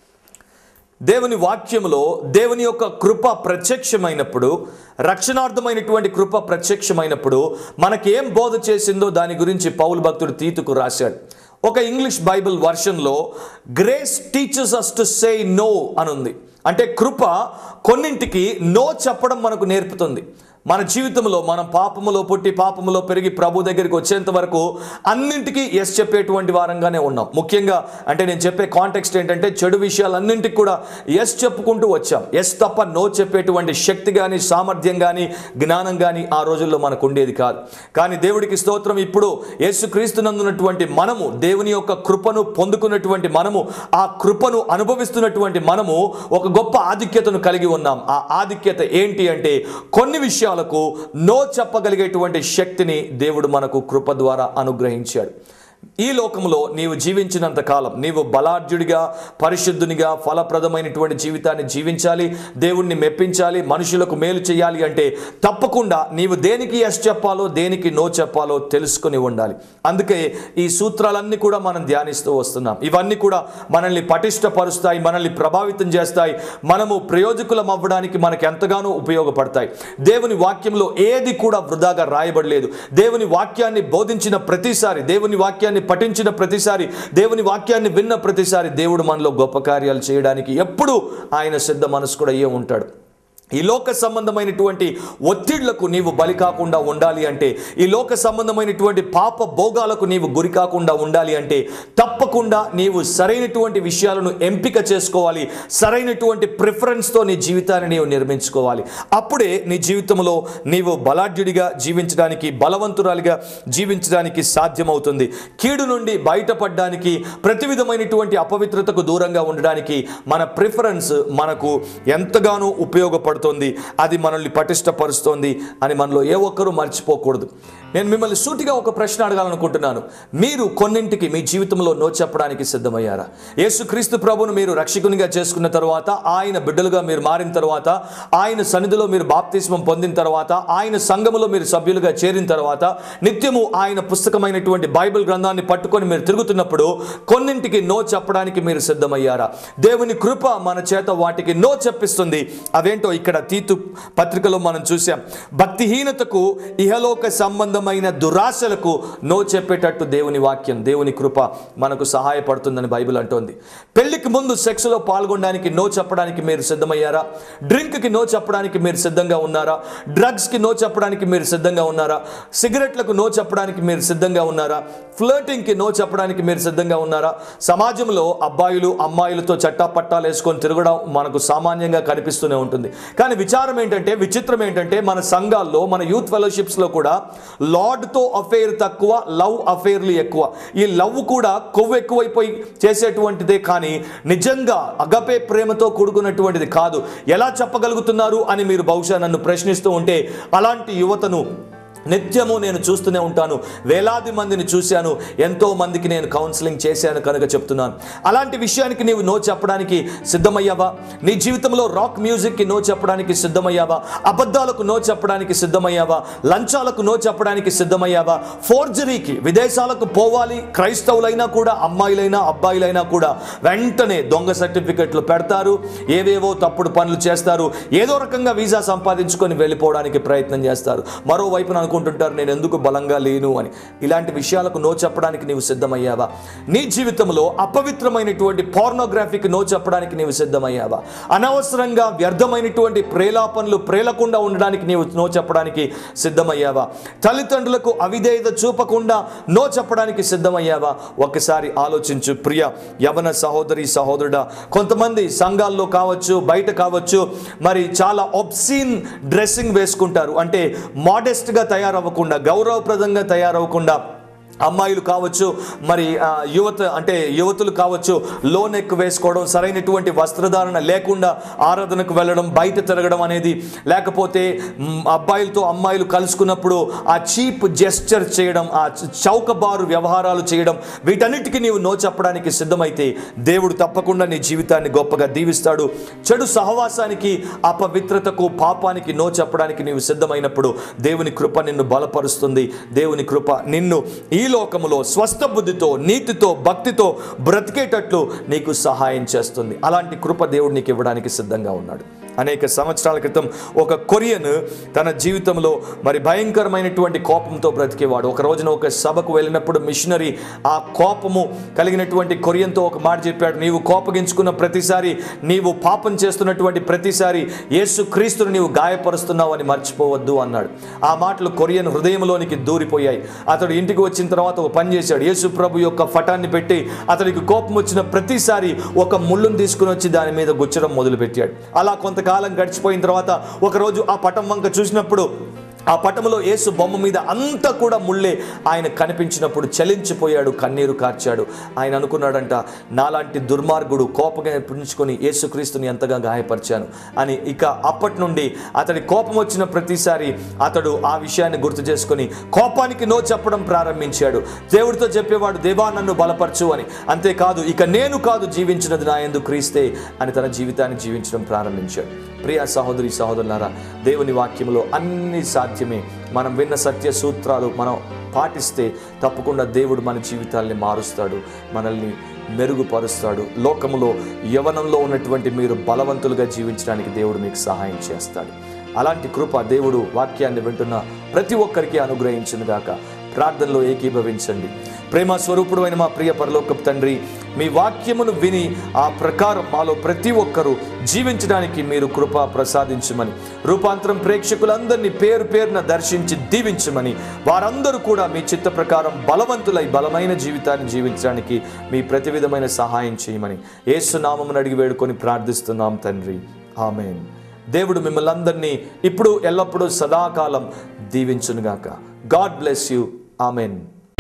దేవుని వాక్యములో దేవుని యొక్క కృప ప్రత్యక్షమైనప్పుడు రక్షణార్థమైనటువంటి కృప ప్రత్యక్షమైనప్పుడు మనకేం బోధ చేసిందో దాని గురించి పౌలు భక్తుడు తీతుకు రాశాడు ఒక ఇంగ్లీష్ బైబిల్ వర్షన్లో grace teaches us to say no అనుంది అంటే కృప కొన్నింటికి నో చెప్పడం మనకు నేర్పుతుంది మన జీవితంలో మనం పాపములో పుట్టి పాపములో పెరిగి ప్రభు దగ్గరికి వచ్చేంత వరకు అన్నింటికీ ఎస్ చెప్పేటువంటి వారంగానే ఉన్నాం ముఖ్యంగా అంటే నేను చెప్పే కాంటెక్స్ట్ ఏంటంటే చెడు విషయాలన్నింటికి కూడా ఎస్ చెప్పుకుంటూ వచ్చాం ఎస్ తప్ప నో చెప్పేటువంటి శక్తి కానీ సామర్థ్యం కానీ జ్ఞానం కానీ ఆ రోజుల్లో మనకు ఉండేది కాదు కానీ దేవుడికి స్తోత్రం ఇప్పుడు యేసుక్రీస్తునందున్నటువంటి మనము దేవుని యొక్క కృపను పొందుకున్నటువంటి మనము ఆ కృపను అనుభవిస్తున్నటువంటి మనము ఒక గొప్ప ఆధిక్యతను కలిగి ఉన్నాం ఆ ఆధిక్యత ఏంటి అంటే కొన్ని విషయాలకు నో చెప్పగలిగేటువంటి శక్తిని దేవుడు మనకు కృప ద్వారా అనుగ్రహించాడు ఈ లోకంలో నీవు జీవించినంత కాలం నీవు బలాఢ్యుడిగా పరిశుద్ధునిగా ఫలప్రదమైనటువంటి జీవితాన్ని జీవించాలి దేవుణ్ణి మెప్పించాలి మనుషులకు మేలు చేయాలి అంటే తప్పకుండా నీవు దేనికి ఎస్ చెప్పాలో దేనికి నో చెప్పాలో తెలుసుకుని ఉండాలి అందుకే ఈ సూత్రాలన్నీ కూడా మనం ధ్యానిస్తూ వస్తున్నాం ఇవన్నీ కూడా మనల్ని పటిష్టపరుస్తాయి మనల్ని ప్రభావితం చేస్తాయి మనము ప్రయోజకులం అవ్వడానికి మనకు ఎంతగానో ఉపయోగపడతాయి దేవుని వాక్యంలో ఏది కూడా వృధాగా రాయబడలేదు దేవుని వాక్యాన్ని బోధించిన ప్రతిసారి దేవుని వాక్యాన్ని పఠించిన ప్రతిసారి దేవుని వాక్యాన్ని విన్న ప్రతిసారి దేవుడు మనలో గొప్ప కార్యాలు చేయడానికి ఎప్పుడు ఆయన సిద్ధ మనసు కూడా అయ్యే ఉంటాడు ఈ లోక సంబంధమైనటువంటి ఒత్తిళ్లకు నీవు బలి కాకుండా ఉండాలి అంటే ఈ లోక సంబంధమైనటువంటి పాప భోగాలకు నీవు గురి కాకుండా ఉండాలి అంటే తప్పకుండా నీవు సరైనటువంటి విషయాలను ఎంపిక చేసుకోవాలి సరైనటువంటి ప్రిఫరెన్స్తో నీ జీవితాన్ని నీవు నిర్మించుకోవాలి అప్పుడే నీ జీవితంలో నీవు బలాఢ్యుడిగా జీవించడానికి బలవంతురాలిగా జీవించడానికి సాధ్యమవుతుంది కీడు నుండి బయటపడడానికి ప్రతి విధమైనటువంటి అపవిత్రతకు దూరంగా ఉండడానికి మన ప్రిఫరెన్స్ మనకు ఎంతగానో ఉపయోగపడుతుంది సహాయపడుతోంది అది మనల్ని పటిష్టపరుస్తోంది అని మనలో ఏ ఒక్కరూ మర్చిపోకూడదు నేను మిమ్మల్ని సూటిగా ఒక ప్రశ్న అడగాలనుకుంటున్నాను మీరు కొన్నింటికి మీ జీవితంలో నో చెప్పడానికి సిద్ధమయ్యారా యేసుక్రీస్తు ప్రభును మీరు రక్షకునిగా చేసుకున్న తర్వాత ఆయన బిడ్డలుగా మీరు మారిన తర్వాత ఆయన సన్నిధిలో మీరు బాప్తిస్మం పొందిన తర్వాత ఆయన సంఘములో మీరు సభ్యులుగా చేరిన తర్వాత నిత్యము ఆయన పుస్తకమైనటువంటి బైబిల్ గ్రంథాన్ని పట్టుకొని మీరు తిరుగుతున్నప్పుడు కొన్నింటికి నో చెప్పడానికి మీరు సిద్ధమయ్యారా దేవుని కృప మన చేత వాటికి నో చెప్పిస్తుంది అవేంటో ఇక్కడ తీతు పత్రికలో మనం చూసాం భక్తిహీనతకు ఇహలోక సంబంధమైన దురాశలకు నో చెప్పేటట్టు దేవుని వాక్యం దేవుని కృప మనకు సహాయపడుతుందని బైబిల్ అంటోంది పెళ్లికి ముందు సెక్స్లో పాల్గొనడానికి నో చెప్పడానికి మీరు సిద్ధమయ్యారా డ్రింక్కి నో చెప్పడానికి మీరు సిద్ధంగా ఉన్నారా డ్రగ్స్కి నో చెప్పడానికి మీరు సిద్ధంగా ఉన్నారా సిగరెట్లకు నో చెప్పడానికి మీరు సిద్ధంగా ఉన్నారా ఫ్లర్టింగ్కి నో చెప్పడానికి మీరు సిద్ధంగా ఉన్నారా సమాజంలో అబ్బాయిలు అమ్మాయిలతో చట్టా పట్టాలు వేసుకొని తిరగడం మనకు సామాన్యంగా కనిపిస్తూనే ఉంటుంది కానీ విచారం ఏంటంటే విచిత్రం ఏంటంటే మన సంఘాల్లో మన యూత్ ఫెలోషిప్స్లో కూడా లార్డ్తో అఫేర్ తక్కువ లవ్ అఫేర్లు ఎక్కువ ఈ లవ్ కూడా కొవ్వు ఎక్కువైపోయి చేసేటువంటిదే కానీ నిజంగా అగపే ప్రేమతో కూడుకున్నటువంటిది కాదు ఎలా చెప్పగలుగుతున్నారు అని మీరు బహుశా నన్ను ప్రశ్నిస్తూ ఉంటే అలాంటి యువతను నిత్యము నేను చూస్తూనే ఉంటాను వేలాది మందిని చూశాను ఎంతో మందికి నేను కౌన్సిలింగ్ చేశాను కనుక చెప్తున్నాను అలాంటి విషయానికి నీవు నో చెప్పడానికి సిద్ధమయ్యావా నీ జీవితంలో రాక్ మ్యూజిక్కి నో చెప్పడానికి సిద్ధమయ్యావా అబద్ధాలకు నో చెప్పడానికి సిద్ధమయ్యావా లంచాలకు నో చెప్పడానికి సిద్ధమయ్యావా ఫోర్జరీకి విదేశాలకు పోవాలి క్రైస్తవులైనా కూడా అమ్మాయిలైనా అబ్బాయిలైనా కూడా వెంటనే దొంగ సర్టిఫికెట్లు పెడతారు ఏవేవో తప్పుడు పనులు చేస్తారు ఏదో రకంగా వీసా సంపాదించుకొని వెళ్ళిపోవడానికి ప్రయత్నం చేస్తారు మరోవైపున అనుకుంటుంటారు నేను ఎందుకు బలంగా లేను అని ఇలాంటి విషయాలకు నో చెప్పడానికి నీవు సిద్ధమయ్యావా నీ జీవితంలో అపవిత్రమైనటువంటి పార్నోగ్రఫీకి నో చెప్పడానికి నీవు సిద్ధమయ్యావా అనవసరంగా వ్యర్థమైనటువంటి ప్రేలాపనలు ప్రేలకుండా ఉండడానికి నీవు నో చెప్పడానికి సిద్ధమయ్యావా తల్లిదండ్రులకు అవిధేయత చూపకుండా నో చెప్పడానికి సిద్ధమయ్యావా ఒకసారి ఆలోచించు ప్రియ యవన సహోదరి సహోదరుడా కొంతమంది సంఘాల్లో కావచ్చు బయట కావచ్చు మరి చాలా ఒబ్సీన్ డ్రెస్సింగ్ వేసుకుంటారు అంటే మోడెస్ట్గా తయారవ్వకుండా గౌరవప్రదంగా తయారవ్వకుండా అమ్మాయిలు కావచ్చు మరి ఆ, యువత అంటే యువతులు కావచ్చు లో నెక్ వేసుకోవడం సరైనటువంటి వస్త్రధారణ లేకుండా ఆరాధనకు వెళ్ళడం బయట తిరగడం అనేది లేకపోతే మ్, అబ్బాయిలతో అమ్మాయిలు కలుసుకున్నప్పుడు ఆ చీప్ జెస్చర్ చేయడం ఆ చ- చౌకబారు వ్యవహారాలు చేయడం వీటన్నిటికీ నీవు నో చెప్పడానికి సిద్ధమైతే దేవుడు తప్పకుండా నీ జీవితాన్ని గొప్పగా దీవిస్తాడు చెడు సహవాసానికి అపవిత్రతకు పాపానికి నో చెప్పడానికి నీవు సిద్ధమైనప్పుడు దేవుని కృప నిన్ను బలపరుస్తుంది దేవుని కృప నిన్ను ఈ లోకములో స్వస్థ బుద్ధితో నీతితో భక్తితో బ్రతికేటట్లు నీకు సహాయం చేస్తుంది అలాంటి కృప దేవుడు నీకు ఇవ్వడానికి సిద్ధంగా ఉన్నాడు అనేక సంవత్సరాల క్రితం ఒక కొరియన్ తన జీవితంలో మరి భయంకరమైనటువంటి కోపంతో బ్రతికేవాడు ఒక రోజున ఒక సభకు వెళ్ళినప్పుడు మిషనరీ ఆ కోపము కలిగినటువంటి కొరియన్తో ఒక మాట చెప్పాడు నీవు కోపగించుకున్న ప్రతిసారి నీవు పాపం చేస్తున్నటువంటి ప్రతిసారి యేసు క్రీస్తుని నీవు గాయపరుస్తున్నావు అని మర్చిపోవద్దు అన్నాడు ఆ మాటలు కొరియన్ హృదయంలోనికి దూరిపోయాయి అతడు ఇంటికి వచ్చిన తర్వాత ఒక పని చేశాడు యేసు ప్రభు యొక్క ఫటాన్ని పెట్టి అతడికి కోపం వచ్చిన ప్రతిసారి ఒక ముళ్ళును తీసుకుని వచ్చి దాని మీద గుచ్చడం మొదలుపెట్టాడు అలా కొంతకాలం గడిచిపోయిన తర్వాత ఒకరోజు ఆ పటం వంక చూసినప్పుడు ఆ పటములో యేసు బొమ్మ మీద అంతా కూడా ముళ్ళే ఆయన కనిపించినప్పుడు చలించిపోయాడు కన్నీరు కార్చాడు ఆయన అనుకున్నాడంట నాలాంటి దుర్మార్గుడు కోపంగా పుంజుకొని యేసుక్రీస్తుని ఎంతగా గాయపరిచాను అని ఇక అప్పటి నుండి అతడి కోపం వచ్చిన ప్రతిసారి అతడు ఆ విషయాన్ని గుర్తు చేసుకొని కోపానికి నో చెప్పడం ప్రారంభించాడు దేవుడితో చెప్పేవాడు దేవా నన్ను బలపరచు అని అంతేకాదు ఇక నేను కాదు జీవించినది నా ఎందు క్రీస్తే అని తన జీవితాన్ని జీవించడం ప్రారంభించాడు ప్రియ సహోదరి సహోదరులారా దేవుని వాక్యంలో అన్ని సాధ్యమే మనం విన్న సత్య సూత్రాలు మనం పాటిస్తే తప్పకుండా దేవుడు మన జీవితాల్ని మారుస్తాడు మనల్ని మెరుగుపరుస్తాడు లోకములో యవనంలో ఉన్నటువంటి మీరు బలవంతులుగా జీవించడానికి దేవుడు మీకు సహాయం చేస్తాడు అలాంటి కృప దేవుడు వాక్యాన్ని వింటున్న ప్రతి ఒక్కరికి అనుగ్రహించును గాక ప్రార్థనలో ఏకీభవించండి ప్రేమ స్వరూపుడు అయిన మా ప్రియ పరలోకపు తండ్రి మీ వాక్యమును విని ఆ ప్రకారం మాలో ప్రతి ఒక్కరూ జీవించడానికి మీరు కృప ప్రసాదించమని రూపాంతరం ప్రేక్షకులందరినీ పేరు పేరున దర్శించి దీవించమని వారందరూ కూడా మీ చిత్త ప్రకారం బలవంతులై బలమైన జీవితాన్ని జీవించడానికి మీ ప్రతి విధమైన సహాయం చేయమని ఏసునామమును అడిగి వేడుకొని ప్రార్థిస్తున్నాం తండ్రి ఆమెన్ దేవుడు మిమ్మల్ని అందరినీ ఇప్పుడు ఎల్లప్పుడూ సదాకాలం దీవించునుగాక గాడ్ బ్లెస్ యూ ఆమెన్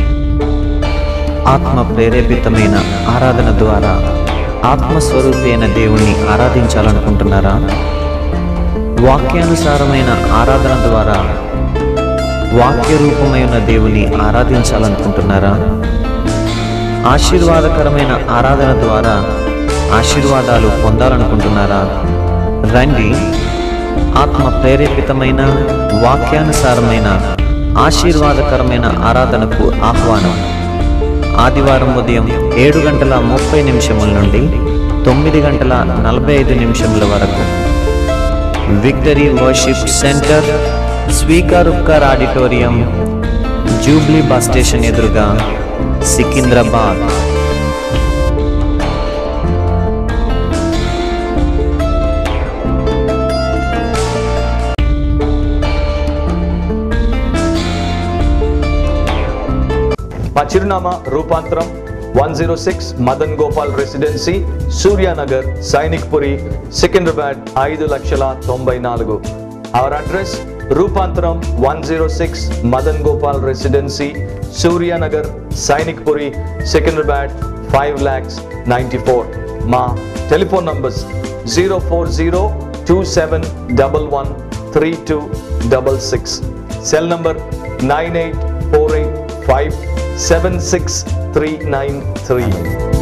ఆత్మ ప్రేరేపితమైన ఆరాధన ద్వారా ఆత్మస్వరూపి అయిన దేవుణ్ణి ఆరాధించాలనుకుంటున్నారా వాక్యానుసారమైన ఆరాధన ద్వారా వాక్య రూపమైన దేవుని ఆరాధించాలనుకుంటున్నారా ఆశీర్వాదకరమైన ఆరాధన ద్వారా ఆశీర్వాదాలు పొందాలనుకుంటున్నారా రండి ఆత్మ ప్రేరేపితమైన వాక్యానుసారమైన ఆశీర్వాదకరమైన ఆరాధనకు ఆహ్వానం ఆదివారం ఉదయం ఏడు గంటల ముప్పై నిమిషముల నుండి తొమ్మిది గంటల నలభై ఐదు నిమిషముల వరకు విక్టరీ వర్షిప్ సెంటర్ స్వీకారుక్కర్ ఆడిటోరియం జూబ్లీ బస్ స్టేషన్ ఎదురుగా సికింద్రాబాద్ మా చిరునామా Rupantaram one zero six Madan Gopal residency Suryanagar Sainikpuri Secunderabad ఐదు లక్షల తొంభై నాలుగు our address Rupantaram one zero six Madan Gopal residency Suryanagar Sainikpuri Secunderabad five lakhs ninety four మా telephone numbers zero four zero two seven double one three two double six cell number nine eight four eight five seven six three nine three